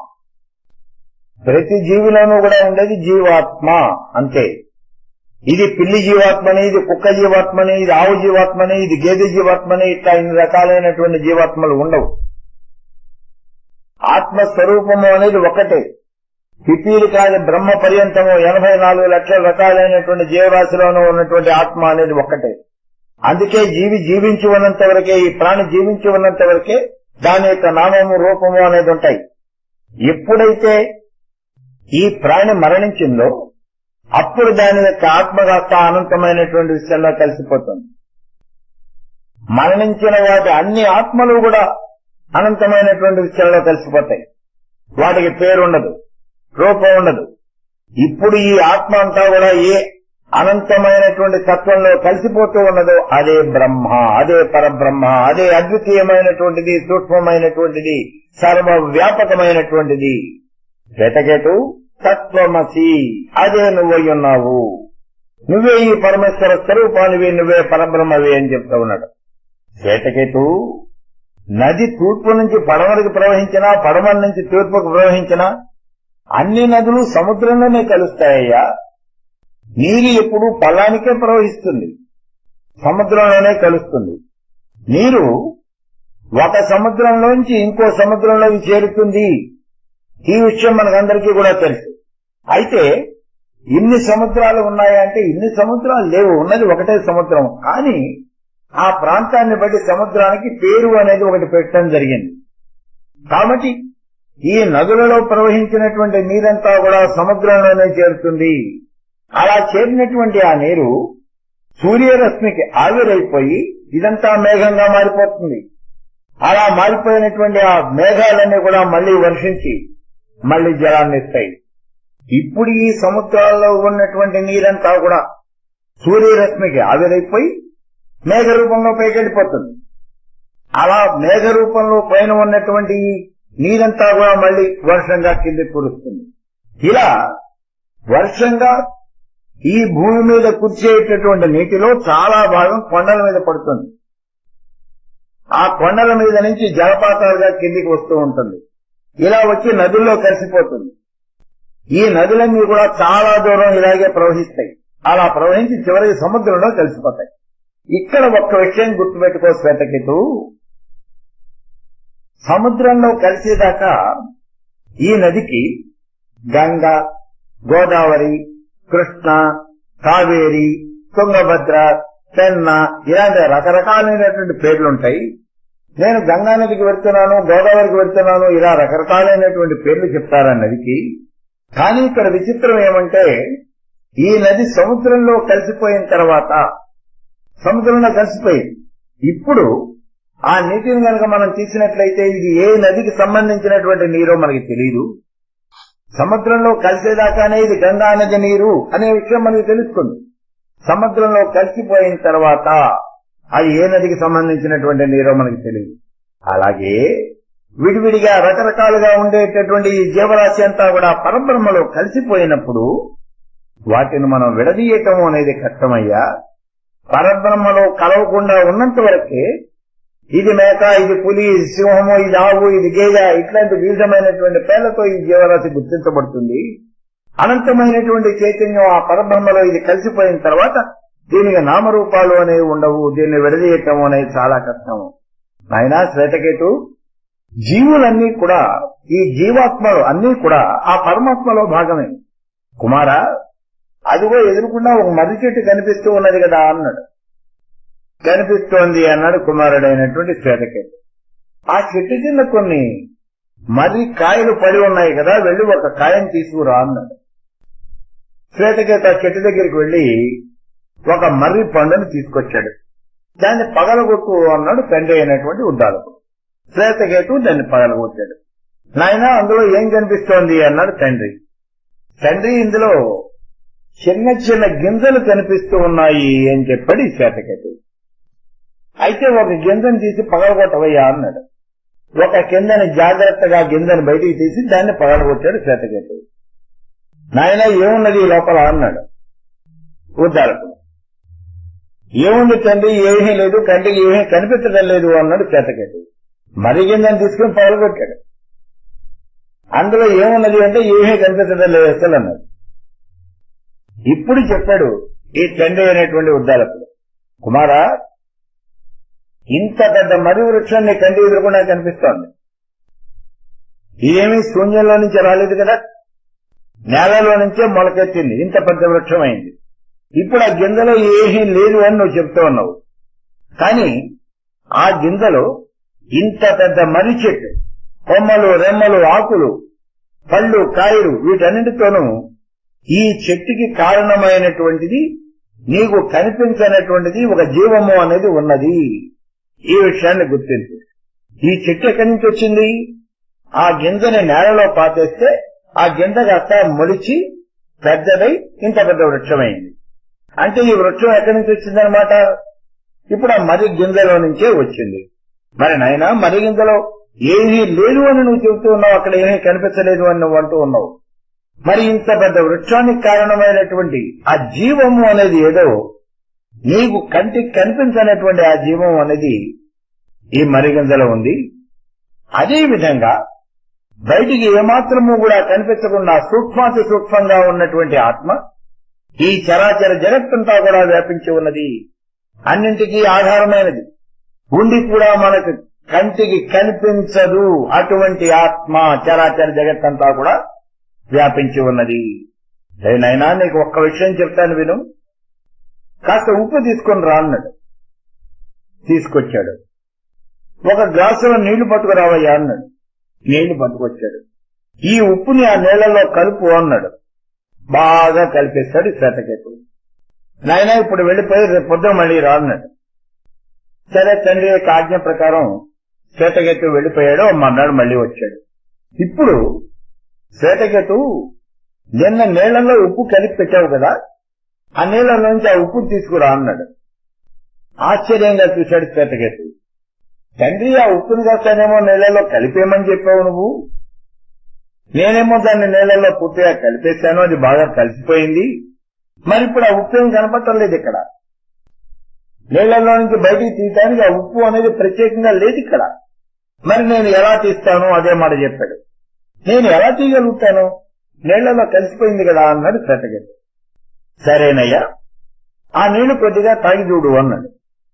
ప్రతి జీవిలోనూ కూడా ఉండేది జీవాత్మ అంతే ఇది పిల్లి జీవాత్మని ఇది కుక్క జీవాత్మని ఇది ఆవు జీవాత్మని ఇది గేదె జీవాత్మని ఇట్లా ఇన్ని రకాలైనటువంటి జీవాత్మలు ఉండవు ఆత్మస్వరూపము అనేది ఒకటే పిపీలు కాని బ్రహ్మ పర్యంతము ఎనభై నాలుగు లక్షల రకాలైనటువంటి జీవరాశిలోనూ ఉన్నటువంటి ఆత్మ అనేది ఒక్కటే అందుకే జీవి జీవించి ఉన్నంత వరకే ఈ ప్రాణి జీవించి ఉన్నంత వరకే దాని యొక్క నామము రూపము అనేది ఉంటాయి ఎప్పుడైతే ఈ ప్రాణి మరణించిందో అప్పుడు దాని యొక్క ఆత్మగాస్త అనంతమైనటువంటి విషయంలో కలిసిపోతుంది మరణించిన వాటి అన్ని ఆత్మలు కూడా అనంతమైనటువంటి విషయంలో కలిసిపోతాయి వాటికి పేరు ఉండదు రూపం ఉండదు ఇప్పుడు ఈ ఆత్మ అంతా కూడా ఏ అనంతమైనటువంటి తత్వంలో కలిసిపోతూ ఉన్నదో అదే బ్రహ్మ అదే పరబ్రహ్మ అదే అద్వితీయమైనటువంటిది సూక్ష్మమైనటువంటిది సర్వవ్యాపకమైనటువంటిది శ్వేతకేతు తత్వమసి అదే నువ్వై ఉన్నావు నువ్వే ఈ పరమేశ్వర స్వరూపానివి నువ్వే పరబ్రహ్మవి అని చెప్తా ఉన్నాడు శ్వేతకేతు నది తూర్పు నుంచి పడమరకు ప్రవహించినా పడమర నుంచి తూర్పుకు ప్రవహించినా అన్ని నదులు సముద్రంలోనే కలుస్తాయ్యా నీరు ఎప్పుడు పల్లానికే ప్రవహిస్తుంది సముద్రంలోనే కలుస్తుంది నీరు ఒక సముద్రంలోంచి ఇంకో సముద్రంలోకి చేరుతుంది ఈ విషయం మనకందరికీ కూడా తెలుసు అయితే ఇన్ని సముద్రాలు ఉన్నాయంటే ఇన్ని సముద్రాలు లేవు ఉన్నది ఒకటే సముద్రం కానీ ఆ ప్రాంతాన్ని బట్టి సముద్రానికి పేరు అనేది ఒకటి పెట్టడం జరిగింది కాబట్టి ఈ నదులలో ప్రవహించినటువంటి నీరంతా కూడా సముద్రంలోనే చేరుతుంది అలా చేరినటువంటి ఆ నీరు సూర్యరశ్మికి ఆవిరైపోయి ఇదంతా మేఘంగా మారిపోతుంది అలా మారిపోయినటువంటి ఆ మేఘాలన్నీ కూడా మళ్లీ వర్షించి మళ్లీ జలాన్ని ఇస్తాయి ఇప్పుడు ఈ సముద్రాల్లో ఉన్నటువంటి నీరంతా కూడా సూర్యరశ్మికి ఆవిరైపోయి మేఘ రూపంలో పైకి వెళ్ళిపోతుంది అలా మేఘ రూపంలో పైన ఉన్నటువంటి ఈ నీరంతా కూడా మళ్లీ వర్షంగా కింద కురుస్తుంది ఇలా వర్షంగా ఈ భూమి మీద కుర్చేటటువంటి నీటిలో చాలా భాగం కొండల మీద పడుతుంది ఆ కొండల మీద నుంచి జలపాతాలుగా కిందికి వస్తూ ఉంటుంది ఇలా వచ్చి నదుల్లో కలిసిపోతుంది ఈ నదులన్నీ కూడా చాలా దూరం ఇలాగే ప్రవహిస్తాయి అలా ప్రవహించి చివరికి సముద్రంలో కలిసిపోతాయి ఇక్కడ ఒక్క విషయం గుర్తుపెట్టుకో శ్వేతకేతు సముద్రంలో కలిసేదాకా ఈ నదికి గంగ గోదావరి కృష్ణ కావేరి తుంగభద్ర పెన్న ఇలాంటి రకరకాలైనటువంటి పేర్లుంటాయి నేను గంగా నదికి వెళ్తున్నాను గోదావరికి వెళ్తున్నాను ఇలా రకరకాలైనటువంటి పేర్లు చెప్తారా నదికి కానీ ఇక్కడ విచిత్రం ఏమంటే ఈ నది సముద్రంలో కలిసిపోయిన తర్వాత సముద్రంలో కలిసిపోయింది ఇప్పుడు ఆ నీటిని కనుక మనం తీసినట్లయితే ఇది ఏ నదికి సంబంధించినటువంటి నీరో మనకి తెలియదు సముద్రంలో కలిసేదాకానే ఇది గంగా నది నీరు అనే విషయం మనకి తెలుస్తుంది సముద్రంలో కలిసిపోయిన తర్వాత అది ఏ నదికి సంబంధించినటువంటి నీరో మనకి తెలియదు అలాగే విడివిడిగా రకరకాలుగా ఉండేటటువంటి ఈ జీవరాశి అంతా కూడా పరబ్రహ్మలో కలిసిపోయినప్పుడు వాటిని మనం విడదీయటం అనేది కష్టమయ్యా పరబ్రహ్మలో కలవకుండా ఉన్నంత వరకే ఇది మేక ఇది పులి ఇది సింహము ఇది ఆవు ఇది గేదె ఇట్లాంటి వివిధమైనటువంటి పేర్లతో ఈ జీవరాశి గుర్తించబడుతుంది అనంతమైనటువంటి చైతన్యం ఆ పరబ్రహ్మలో ఇది కలిసిపోయిన తర్వాత దీనికి నామరూపాలు అనేవి ఉండవు దీన్ని విడదీయటం అనేది చాలా కష్టము నాయన శ్వేతకేతు జీవులన్నీ కూడా ఈ జీవాత్మలు అన్నీ కూడా ఆ పరమాత్మలో భాగమే కుమార అదిగో ఎదురుకుండా ఒక మర్రి చెట్టు కనిపిస్తూ ఉన్నది కదా అన్నాడు కనిపిస్తోంది అన్నాడు కుమారుడైనటువంటి శ్వేతకేతు ఆ చెట్టు కింద కొన్ని మర్రి కాయలు పడి ఉన్నాయి కదా వెళ్లి ఒక కాయను తీసుకురా అన్నాడు శ్వేతకేతు ఆ చెట్టు దగ్గరికి వెళ్లి ఒక మర్రి పండుని తీసుకొచ్చాడు దాన్ని పగలగొట్టు అన్నాడు తండ్రి అయినటువంటి ఉద్దాలకుడు శ్వేతకేతు దాన్ని పగలగొట్టాడు నాయన అందులో ఏం కనిపిస్తోంది అన్నాడు తండ్రి తండ్రి ఇందులో చిన్న చిన్న గింజలు కనిపిస్తూ ఉన్నాయి అని చెప్పాడు ఈ శ్వేతకేతు అయితే ఒక గింజను తీసి పగలగొట్టవయ్యా అన్నాడు ఒక కిందని జాగ్రత్తగా గింజను బయటికి తీసి దాన్ని పగలగొట్టాడు శ్వేతకేతు నాయన ఏమున్నది ఈ లోపల అన్నాడు ఉద్దాలకుడు ఏముంది తండ్రి ఏమీ లేదు కంటికి ఏమీ కనిపించడం లేదు అన్నాడు చేతకెట్టి మరి గింజను తీసుకుని పగలగొట్టాడు అందులో ఏమున్నది అంటే ఏమీ కనిపించడం లేదు అసలు అన్నాడు ఇప్పుడు చెప్పాడు ఈ తండ్రి అయినటువంటి ఉద్దాలకుడు కుమారా ఇంత పెద్ద మర్రి వృక్షం నీ కంటి ఎదురుకుండా కనిపిస్తోంది ఇదేమీ శూన్యంలో నుంచి రాలేదు కదా నేలలో నుంచే మొలకెత్తింది ఇంత పెద్ద వృక్షం అయింది ఇప్పుడు ఆ గింజలో ఏమీ లేదు అని నువ్వు చెప్తూ ఉన్నావు కానీ ఆ గింజలో ఇంత పెద్ద మర్రి చెట్టు కొమ్మలు రెమ్మలు ఆకులు పళ్ళు కాయలు వీటన్నిటితోనూ ఈ చెట్టుకి కారణమైనటువంటిది నీకు కనిపించనటువంటిది ఒక జీవము అనేది ఉన్నది ఈ విషయాన్ని గుర్తించు ఈ చెట్టు ఎక్కడి నుంచి వచ్చింది ఆ గింజని నేలలో పాతేస్తే ఆ గింజ కాస్త మొలిచి పెద్దదై ఇంత పెద్ద వృక్షమైంది అంటే ఈ వృక్షం ఎక్కడి నుంచి వచ్చిందనమాట ఇప్పుడు ఆ మర్రి గింజలో నుంచే వచ్చింది మరి నాయన మర్రి గింజలో ఏమీ లేదు అని నువ్వు చెబుతూ ఉన్నావు అక్కడ ఏమీ కనిపించలేదు అని నువ్వు అంటూ ఉన్నావు మరి ఇంత పెద్ద వృక్షానికి కారణమైనటువంటి ఆ జీవము అనేది ఏదో నీకు కంటికి కనిపించనటువంటి ఆ జీవం అనేది ఈ మరిగింజలో ఉంది అదే విధంగా బయటికి ఏమాత్రము కూడా కనిపించకుండా సూక్ష్మాతి సూక్ష్మంగా ఉన్నటువంటి ఆత్మ ఈ చరాచర జగత్తంతా కూడా వ్యాపించి ఉన్నది అన్నింటికీ ఆధారమైనది ఉండి కూడా మనకు కంటికి కనిపించదు అటువంటి ఆత్మ చరాచర జగత్తంతా కూడా వ్యాపించి ఉన్నది నైనా నీకు ఒక్క విషయం చెప్తాను విను కాస్త ఉప్పు తీసుకొని రా అన్నాడు తీసుకొచ్చాడు ఒక గ్లాసులో నీళ్లు పట్టుకురావయ్యా అన్నాడు నీళ్లు పట్టుకొచ్చాడు ఈ ఉప్పుని ఆ నీళ్లలో కలుపు అన్నాడు బాగా కలిపేస్తాడు శ్వేతకేతు నాయన ఇప్పుడు వెళ్లిపోయి రేపు పొద్దున మళ్ళీ రా అన్నాడు సరే తండ్రి యొక్క ఆజ్ఞ ప్రకారం శ్వేతకేతు వెళ్లిపోయాడు మన్నాడు మళ్ళీ వచ్చాడు ఇప్పుడు శ్వేతకేతు నిన్న నీళ్లలో ఉప్పు కలిపి పెట్టావు కదా ఆ నీళ్ల నుంచి ఆ ఉప్పు తీసుకురా అన్నాడు ఆశ్చర్యంగా చూశాడు శ్వేతకేతు తండ్రి ఆ ఉప్పుని కాస్తానేమో నీళ్లలో కలిపేమని చెప్పావు నువ్వు నేనేమో దాన్ని నీళ్లలో పూర్తిగా కలిపేశాను అది బాగా కలిసిపోయింది మరి ఇప్పుడు ఆ ఉప్పు ఏం కనపడటం లేదు ఇక్కడ నీళ్లలో నుంచి బయటికి తీయటానికి ఆ ఉప్పు అనేది ప్రత్యేకంగా లేదు ఇక్కడ మరి నేను ఎలా తీస్తాను అదే మాట చెప్పాడు నేను ఎలా తీయగలుగుతాను నీళ్లలో కలిసిపోయింది కదా అన్నాడు శ్వేతకేతు సరేనయ్యా ఆ నీళ్లు కొద్దిగా తాగి చూడు అన్నాడు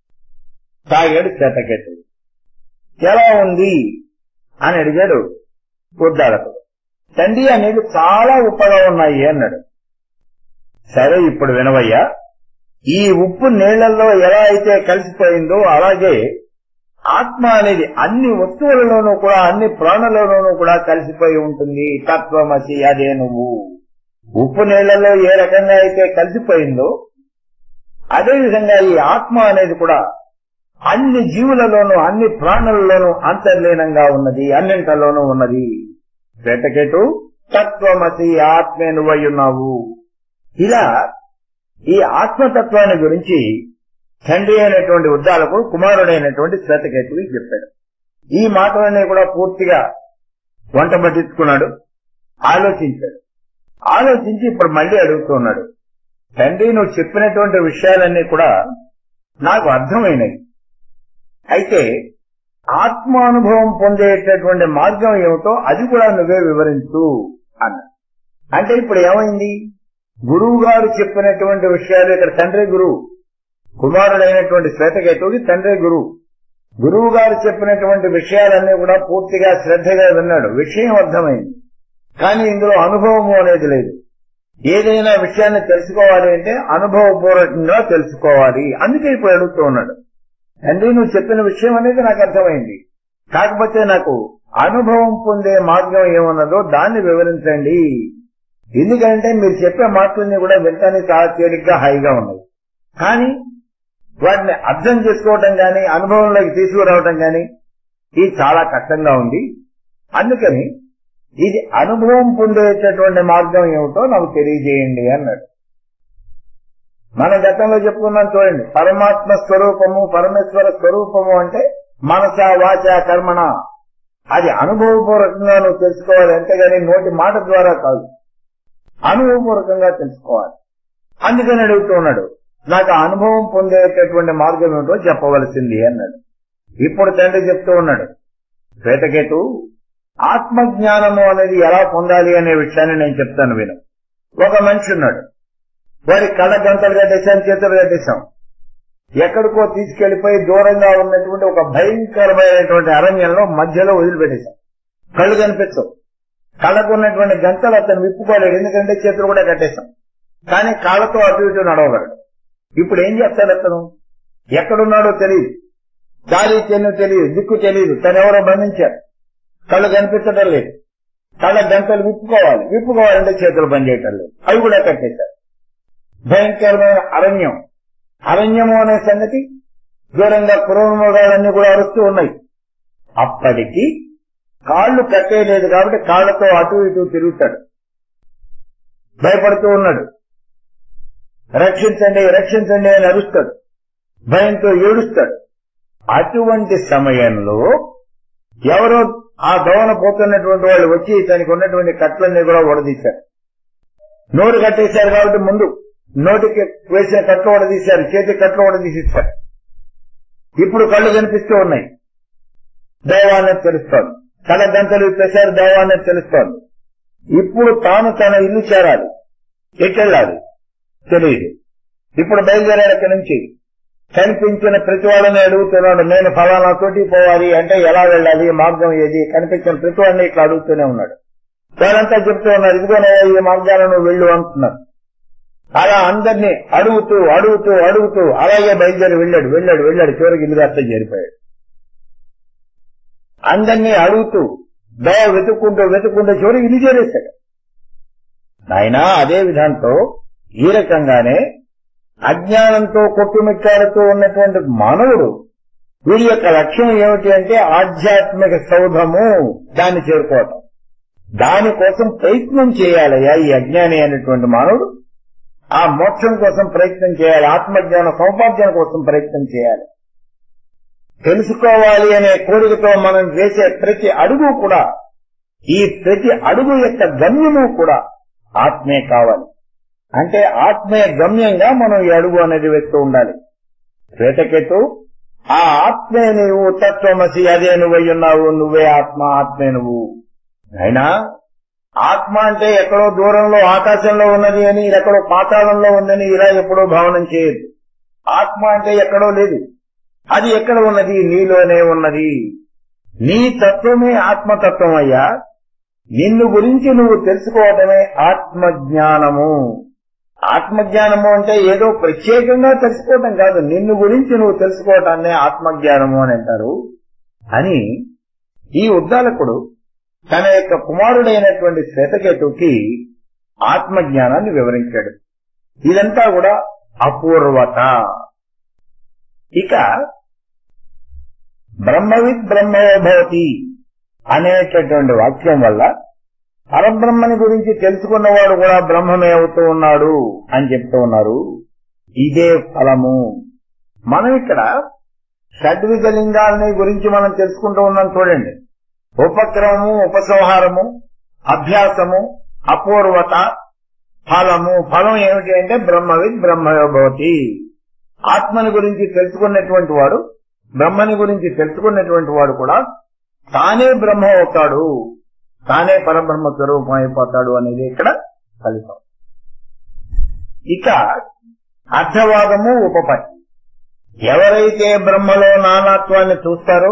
తాగాడు శ్వేతకేతు ఎలా ఉంది అని అడిగాడు ఉద్దాలకుడు తండ్రి ఆ నీళ్లు చాలా ఉప్పగా ఉన్నాయి అన్నాడు సరే ఇప్పుడు వినవయ్యా ఈ ఉప్పు నీళ్లలో ఎలా అయితే కలిసిపోయిందో అలాగే ఆత్మ అనేది అన్ని వస్తువులలోనూ కూడా అన్ని ప్రాణులలోనూ కూడా కలిసిపోయి ఉంటుంది తత్వమసి అదే నువ్వు ఉప్పు నీళ్లలో ఏ రకంగా అయితే కలిసిపోయిందో అదే విధంగా ఈ ఆత్మ అనేది కూడా అన్ని జీవులలోనూ అన్ని ప్రాణులలోనూ అంతర్లీనంగా ఉన్నది అన్నింటిలోనూ ఉన్నది శ్వేతకేటు తత్వమసి ఆత్మే నువ్వయ్యున్నావు ఇలా ఈ ఆత్మతత్వాన్ని గురించి తండ్రి అయినటువంటి ఉద్దాలకు కుమారుడైనటువంటి శ్వేతకేతువు చెప్పాడు ఈ మాటలన్నీ కూడా పూర్తిగా వంట పట్టించుకున్నాడు ఆలోచించాడు ఆలోచించి ఇప్పుడు మళ్ళీ అడుగుతున్నాడు తండ్రి నువ్వు చెప్పినటువంటి విషయాలన్నీ కూడా నాకు అర్థమైనవి అయితే ఆత్మానుభవం పొందేటటువంటి మార్గం ఏమిటో అది కూడా నువ్వే వివరించు అన్న అంటే ఇప్పుడు ఏమైంది గురువు గారు చెప్పినటువంటి విషయాలు ఇక్కడ తండ్రి గురువు కుమారుడైనటువంటి శ్వేతకేతువుకి తండ్రి గురువు గురువు గారు చెప్పినటువంటి విషయాలన్నీ కూడా పూర్తిగా శ్రద్ధగా విన్నాడు విషయం అర్థమైంది కానీ ఇందులో అనుభవము అనేది లేదు ఏదైనా విషయాన్ని తెలుసుకోవాలి అంటే అనుభవపూర్వకంగా తెలుసుకోవాలి అందుకే ఇప్పుడు అడుగుతూ ఉన్నాడు తండ్రి నువ్వు చెప్పిన విషయం అనేది నాకు అర్థమైంది కాకపోతే నాకు అనుభవం పొందే మార్గం ఏమన్నదో దాన్ని వివరించండి ఎందుకంటే మీరు చెప్పే మాటలన్నీ కూడా వింటానికి చాలా తేలిగ్గా హాయిగా ఉన్నాయి కానీ వాటిని అర్థం చేసుకోవటం గాని అనుభవంలోకి తీసుకురావటం గాని ఇది చాలా కష్టంగా ఉంది అందుకని ఇది అనుభవం పొందేటటువంటి మార్గం ఏమిటో నాకు తెలియజేయండి అన్నాడు మన గతంలో చెప్పుకున్నాం చూడండి పరమాత్మ స్వరూపము పరమేశ్వర స్వరూపము అంటే మనస వాచ కర్మణ అది అనుభవపూర్వకంగా నువ్వు తెలుసుకోవాలి అంతేగాని నోటి మాట ద్వారా కాదు అనుభవపూర్వకంగా తెలుసుకోవాలి అందుకని అడుగుతూ ఉన్నాడు నాకు ఆ అనుభవం పొందేటటువంటి మార్గం ఏమిటో చెప్పవలసింది అన్నాడు ఇప్పుడు తండ్రి చెప్తూ ఉన్నాడు శ్వేతకేతు ఆత్మజ్ఞానము అనేది ఎలా పొందాలి అనే విషయాన్ని నేను చెప్తాను విను ఒక మనిషి ఉన్నాడు వారి కళ్ళ గంటలు కట్టేశాం చేతులు కట్టేశాం ఎక్కడికో తీసుకెళ్లిపోయి దూరంగా ఉన్నటువంటి ఒక భయంకరమైనటువంటి అరణ్యంలో మధ్యలో వదిలిపెట్టేశాం కళ్ళు కనిపించవు కళ్ళకు ఉన్నటువంటి గంటలు అతను విప్పుకోలేడు ఎందుకంటే చేతులు కూడా కట్టేశాం కానీ కాళ్ళతో అటు ఇటు నడవగలడు ఇప్పుడు ఏం చేస్తాడు అతను ఎక్కడున్నాడో తెలియదు దారి తెన్ను తెలియదు దిక్కు తెలియదు తను ఎవరో బంధించారు కళ్ళు కనిపించడం లేదు కళ్ళ గంటలు విప్పుకోవాలి విప్పుకోవాలంటే చేతులు పనిచేయటం లేదు అవి కూడా కట్టేశారు భయంకరమైన అరణ్యం అరణ్యము అనే సంగతి దూరంగా పురోగమగాలన్నీ కూడా అరుస్తూ ఉన్నాయి అప్పటికి కాళ్ళు కట్టేయలేదు కాబట్టి కాళ్లతో అటు ఇటు తిరుగుతాడు భయపడుతూ ఉన్నాడు రక్షించండి రక్షించండి అని అరుస్తాడు భయంతో ఏడుస్తాడు అటువంటి సమయంలో ఎవరో ఆ దోవన పోతున్నటువంటి వాళ్ళు వచ్చి తనకి ఉన్నటువంటి కట్లన్నీ కూడా ఉడదీశారు నోరు కట్టేశారు కాబట్టి ముందు నోటికి వేసిన కట్లు ఉడదీశారు చేతి కట్లు ఉడదీసిస్తారు ఇప్పుడు కళ్ళు కనిపిస్తూ ఉన్నాయి దైవాన్ని తెలుస్తోంది తన గంటలు ఇప్పేశారు దైవాన్ని తెలుస్తోంది ఇప్పుడు తాను తన ఇల్లు చేరాలి ఎట్టెళ్ళాలి తెలియదు ఇప్పుడు బయలుదేరాడు అక్కడి నుంచి కనిపించిన ప్రతి వాళ్ళని అడుగుతున్నాడు నేను ఫలానా తోటి పోవాలి అంటే ఎలా వెళ్ళాలి మార్గం ఏది కనిపించిన ప్రతి వాడిని ఇట్లా అడుగుతూనే ఉన్నాడు వాళ్ళంతా చెప్తూ ఉన్నారు ఇదిగోనయ్యా ఈ మార్గాలను నువ్వు వెళ్ళు అంటున్నారు అలా అందరినీ అడుగుతూ అడుగుతూ అడుగుతూ అలాగే బయలుదేరి వెళ్ళాడు వెళ్ళాడు వెళ్ళాడు చివరికి ఇల్లు కాస్త చేరిపోయాడు అందరినీ అడుగుతూ దవ వెతుక్కుంటూ వెతుక్కుంటూ చివరికి ఇల్లు చేరేశాడు నాయనా అదే విధాంతో ఈ రకంగానే అజ్ఞానంతో కొట్టుమిట్టాడుతూ ఉన్నటువంటి మానవుడు వీరి యొక్క లక్ష్యం ఏమిటి అంటే ఆధ్యాత్మిక సౌధము దాన్ని చేరుకోవటం దానికోసం ప్రయత్నం చేయాలయ్యా ఈ అజ్ఞాని అనేటువంటి మానవుడు ఆ మోక్షం కోసం ప్రయత్నం చేయాలి ఆత్మజ్ఞాన సౌపార్జన కోసం ప్రయత్నం చేయాలి తెలుసుకోవాలి అనే కోరికతో మనం వేసే ప్రతి అడుగు కూడా ఈ ప్రతి అడుగు యొక్క గమ్యము కూడా ఆత్మే కావాలి అంటే ఆత్మీయ గమ్యంగా మనం ఈ అడుగు అనేది వేస్తూ ఉండాలి శ్వేతకెతు ఆ ఆత్మే నువ్వు తత్వమసి అదే నువ్వయ్యున్నావు నువ్వే ఆత్మ ఆత్మే నువ్వు అయినా ఆత్మ అంటే ఎక్కడో దూరంలో ఆకాశంలో ఉన్నది అని ఎక్కడో పాతాళంలో ఉందని ఇలా ఎప్పుడో భావనం చేయదు ఆత్మ అంటే ఎక్కడో లేదు అది ఎక్కడ ఉన్నది నీలోనే ఉన్నది నీ తత్వమే ఆత్మతత్వం అయ్యా నిన్ను గురించి నువ్వు తెలుసుకోవటమే ఆత్మజ్ఞానము ఆత్మజ్ఞానము అంటే ఏదో ప్రత్యేకంగా తెలుసుకోవటం కాదు నిన్ను గురించి నువ్వు తెలుసుకోవటాన్నే ఆత్మజ్ఞానము అని అంటారు అని ఈ ఉద్దాలకుడు తన యొక్క కుమారుడైనటువంటి శ్వేతకేతుకి ఆత్మజ్ఞానాన్ని వివరించాడు ఇదంతా కూడా అపూర్వత ఇక బ్రహ్మవిద్ బ్రహ్మోభవతి అనేటటువంటి వాక్యం వల్ల పరబ్రహ్మని గురించి తెలుసుకున్నవాడు కూడా బ్రహ్మమే అవుతూ ఉన్నాడు అని చెప్తూ ఉన్నారు ఇదే ఫలము మనం ఇక్కడ షడ్విధ లింగాలని గురించి మనం తెలుసుకుంటూ ఉన్నాం చూడండి ఉపక్రమము ఉపసంహారము అభ్యాసము అపూర్వత ఫలము ఫలం ఏమిటి అంటే బ్రహ్మవిద్ బ్రహ్మయోభవతి ఆత్మని గురించి తెలుసుకున్నటువంటి వాడు బ్రహ్మని గురించి తెలుసుకున్నటువంటి వాడు కూడా తానే బ్రహ్మ అవుతాడు తానే పరబ్రహ్మ స్వరూపం అయిపోతాడు అనేది ఇక్కడ ఫలితం ఇక అర్థవాదము ఉపపత్తి ఎవరైతే బ్రహ్మలో నానాత్వాన్ని చూస్తారో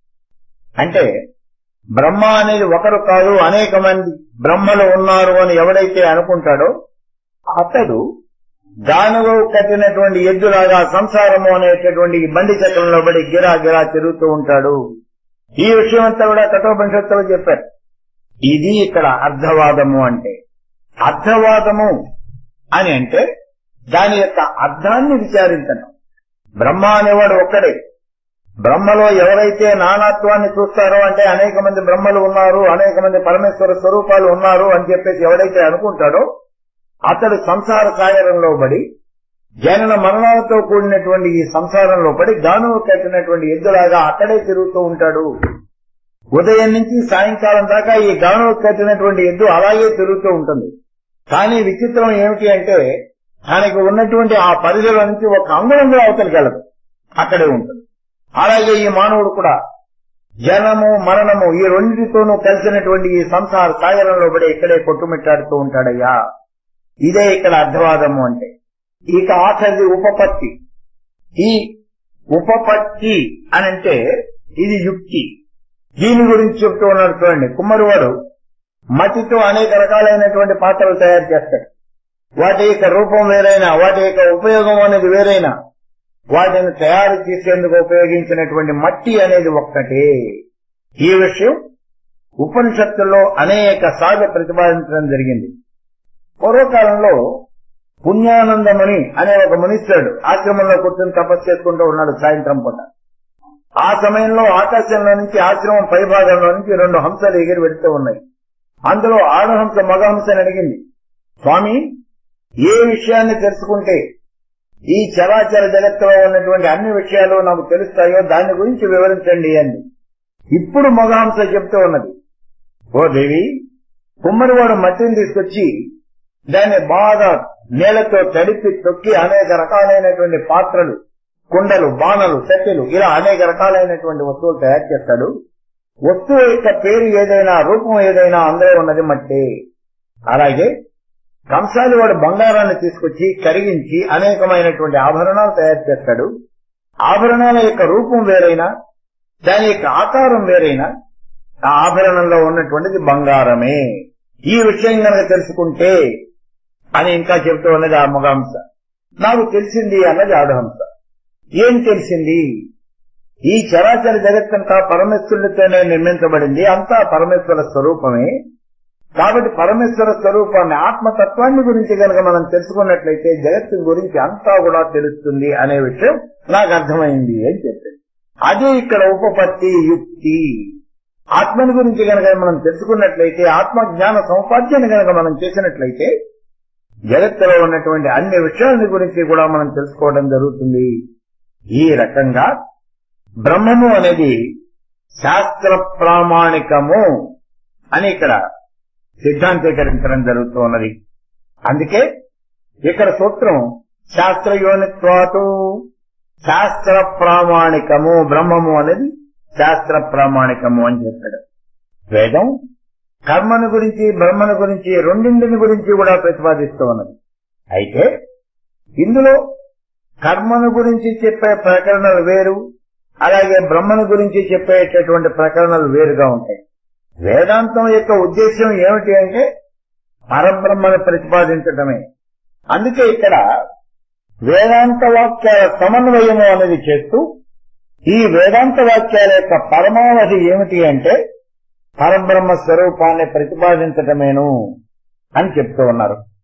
అంటే బ్రహ్మ అనేది ఒకరు కాదు అనేక మంది బ్రహ్మలు ఉన్నారు అని ఎవడైతే అనుకుంటాడో అతడు దానిలో కట్టినటువంటి ఎద్దులాగా సంసారము అనేటటువంటి ఈ బండి చక్రంలో పడి గిరా గిరా తిరుగుతూ ఉంటాడు ఈ విషయం అంతా కూడా కఠోపనిషత్తులో చెప్పారు ఇది ఇక్కడ అర్థవాదము అంటే అర్థవాదము అని అంటే దాని యొక్క అర్థాన్ని విచారించడం బ్రహ్మ అనేవాడు ఒక్కడే బ్రహ్మలో ఎవరైతే నానాత్వాన్ని చూస్తారో అంటే అనేక మంది బ్రహ్మలు ఉన్నారు అనేక మంది పరమేశ్వర స్వరూపాలు ఉన్నారు అని చెప్పేసి ఎవడైతే అనుకుంటాడో అతడు సంసార సాగరంలో పడి జనన మరణాలతో కూడినటువంటి ఈ సంసారంలో పడి గానువు కట్టినటువంటి ఎద్దులాగా అక్కడే తిరుగుతూ ఉంటాడు ఉదయం నుంచి సాయంకాలం దాకా ఈ గానువు కట్టినటువంటి ఎద్దు అలాగే తిరుగుతూ ఉంటుంది కానీ విచిత్రం ఏమిటి అంటే తనకి ఉన్నటువంటి ఆ పరిధిలో నుంచి ఒక అంగుళం కూడా అవతలికి వెళ్ళదు అక్కడే ఉంటుంది అలాగే ఈ మానవుడు కూడా జనము మరణము ఈ రెండింటితోనూ కలిసినటువంటి ఈ సంసార సాగరంలో పడి ఇక్కడే కొట్టుమిట్టాడుతూ ఉంటాడయ్యా ఇదే ఇక్కడ అర్థవాదము అంటే ఇక ఆఖరిది ఉపపత్తి ఈ ఉపపత్తి అని అంటే ఇది యుక్తి దీని గురించి చెప్తూ ఉన్నాడు చూడండి కుమ్మరివాడు మట్టితో అనేక రకాలైనటువంటి పాత్రలు తయారు చేస్తాడు వాటి యొక్క రూపం వేరైనా వాటి యొక్క ఉపయోగం అనేది వేరైనా వాటిని తయారు చేసేందుకు ఉపయోగించినటువంటి మట్టి అనేది ఒక్కటే ఈ విషయం ఉపనిషత్తుల్లో అనేక సార్లు ప్రతిపాదించడం జరిగింది పూర్వకాలంలో పుణ్యానందముని అనే ఒక మునిస్తాడు ఆశ్రమంలో కూర్చొని తపస్సు చేసుకుంటూ ఉన్నాడు సాయంత్రం పూట ఆ సమయంలో ఆకాశంలో నుంచి ఆశ్రమం పైభాగంలో నుంచి రెండు హంసలు ఎగిరి వెళుతూ ఉన్నాయి అందులో ఆడహంస మగహంసని అడిగింది స్వామి ఏ విషయాన్ని తెలుసుకుంటే ఈ చరాచర జగత్తులో ఉన్నటువంటి అన్ని విషయాలు నాకు తెలుస్తాయో దాని గురించి వివరించండి అంది ఇప్పుడు మగహంస చెప్తూ ఉన్నది ఓ దేవి కుమ్మరివాడు మట్టిని తీసుకొచ్చి దాన్ని బాగా నేలతో తడిపి తొక్కి అనేక రకాలైనటువంటి పాత్రలు కుండలు బాణలు సెట్టెలు ఇలా అనేక రకాలైనటువంటి వస్తువులు తయారు చేస్తాడు వస్తువు యొక్క పేరు ఏదైనా రూపం ఏదైనా అందులో ఉన్నది మట్టి అలాగే కంసాలి వాడు బంగారాన్ని తీసుకొచ్చి కరిగించి అనేకమైనటువంటి ఆభరణాలు తయారు చేస్తాడు ఆభరణాల యొక్క రూపం వేరైనా దాని యొక్క ఆకారం వేరైనా ఆ ఆభరణంలో ఉన్నటువంటిది బంగారమే ఈ విషయం కనుక తెలుసుకుంటే అని ఇంకా చెప్తూ ఉన్నది ఆ మగహంస నాకు తెలిసింది అన్నది ఆడహంస ఏం తెలిసింది ఈ చరాచర జగత్తంతా పరమేశ్వరుడితోనే నిర్మించబడింది అంతా పరమేశ్వర స్వరూపమే కాబట్టి పరమేశ్వర స్వరూపాన్ని ఆత్మతత్వాన్ని గురించి కనుక మనం తెలుసుకున్నట్లయితే జగత్తు గురించి అంతా కూడా తెలుస్తుంది అనే విషయం నాకు అర్థమైంది అని చెప్పారు అదే ఇక్కడ ఉపపత్తి యుక్తి ఆత్మని గురించి కనుక మనం తెలుసుకున్నట్లయితే ఆత్మ జ్ఞాన సముపార్జన కనుక మనం చేసినట్లయితే జగత్తులో ఉన్నటువంటి అన్ని విషయాల గురించి కూడా మనం తెలుసుకోవడం జరుగుతుంది ఈ రకంగా బ్రహ్మము అనేది శాస్త్ర ప్రామాణికము అని ఇక్కడ సిద్ధాంతీకరించడం జరుగుతూ ఉన్నది అందుకే ఇక్కడ సూత్రం శాస్త్రయోనిత్వాటు శాస్త్ర ప్రామాణికము బ్రహ్మము అనేది శాస్త్ర ప్రామాణికము అని చెప్పాడు వేదం కర్మను గురించి బ్రహ్మను గురించి రెండింటిని గురించి కూడా ప్రతిపాదిస్తూ ఉన్నది అయితే ఇందులో కర్మను గురించి చెప్పే ప్రకరణలు వేరు అలాగే బ్రహ్మను గురించి చెప్పేటటువంటి ప్రకరణలు వేరుగా ఉంటాయి వేదాంతం యొక్క ఉద్దేశం ఏమిటి అంటే పరబ్రహ్మను ప్రతిపాదించటమే అందుకే ఇక్కడ వేదాంత వాక్యాల సమన్వయము అనేది చేస్తూ ఈ వేదాంత వాక్యాల యొక్క పరమావధి ఏమిటి అంటే పరబ్రహ్మ స్వరూపాన్ని ప్రతిపాదించటమేను అని చెప్తూ ఉన్నారు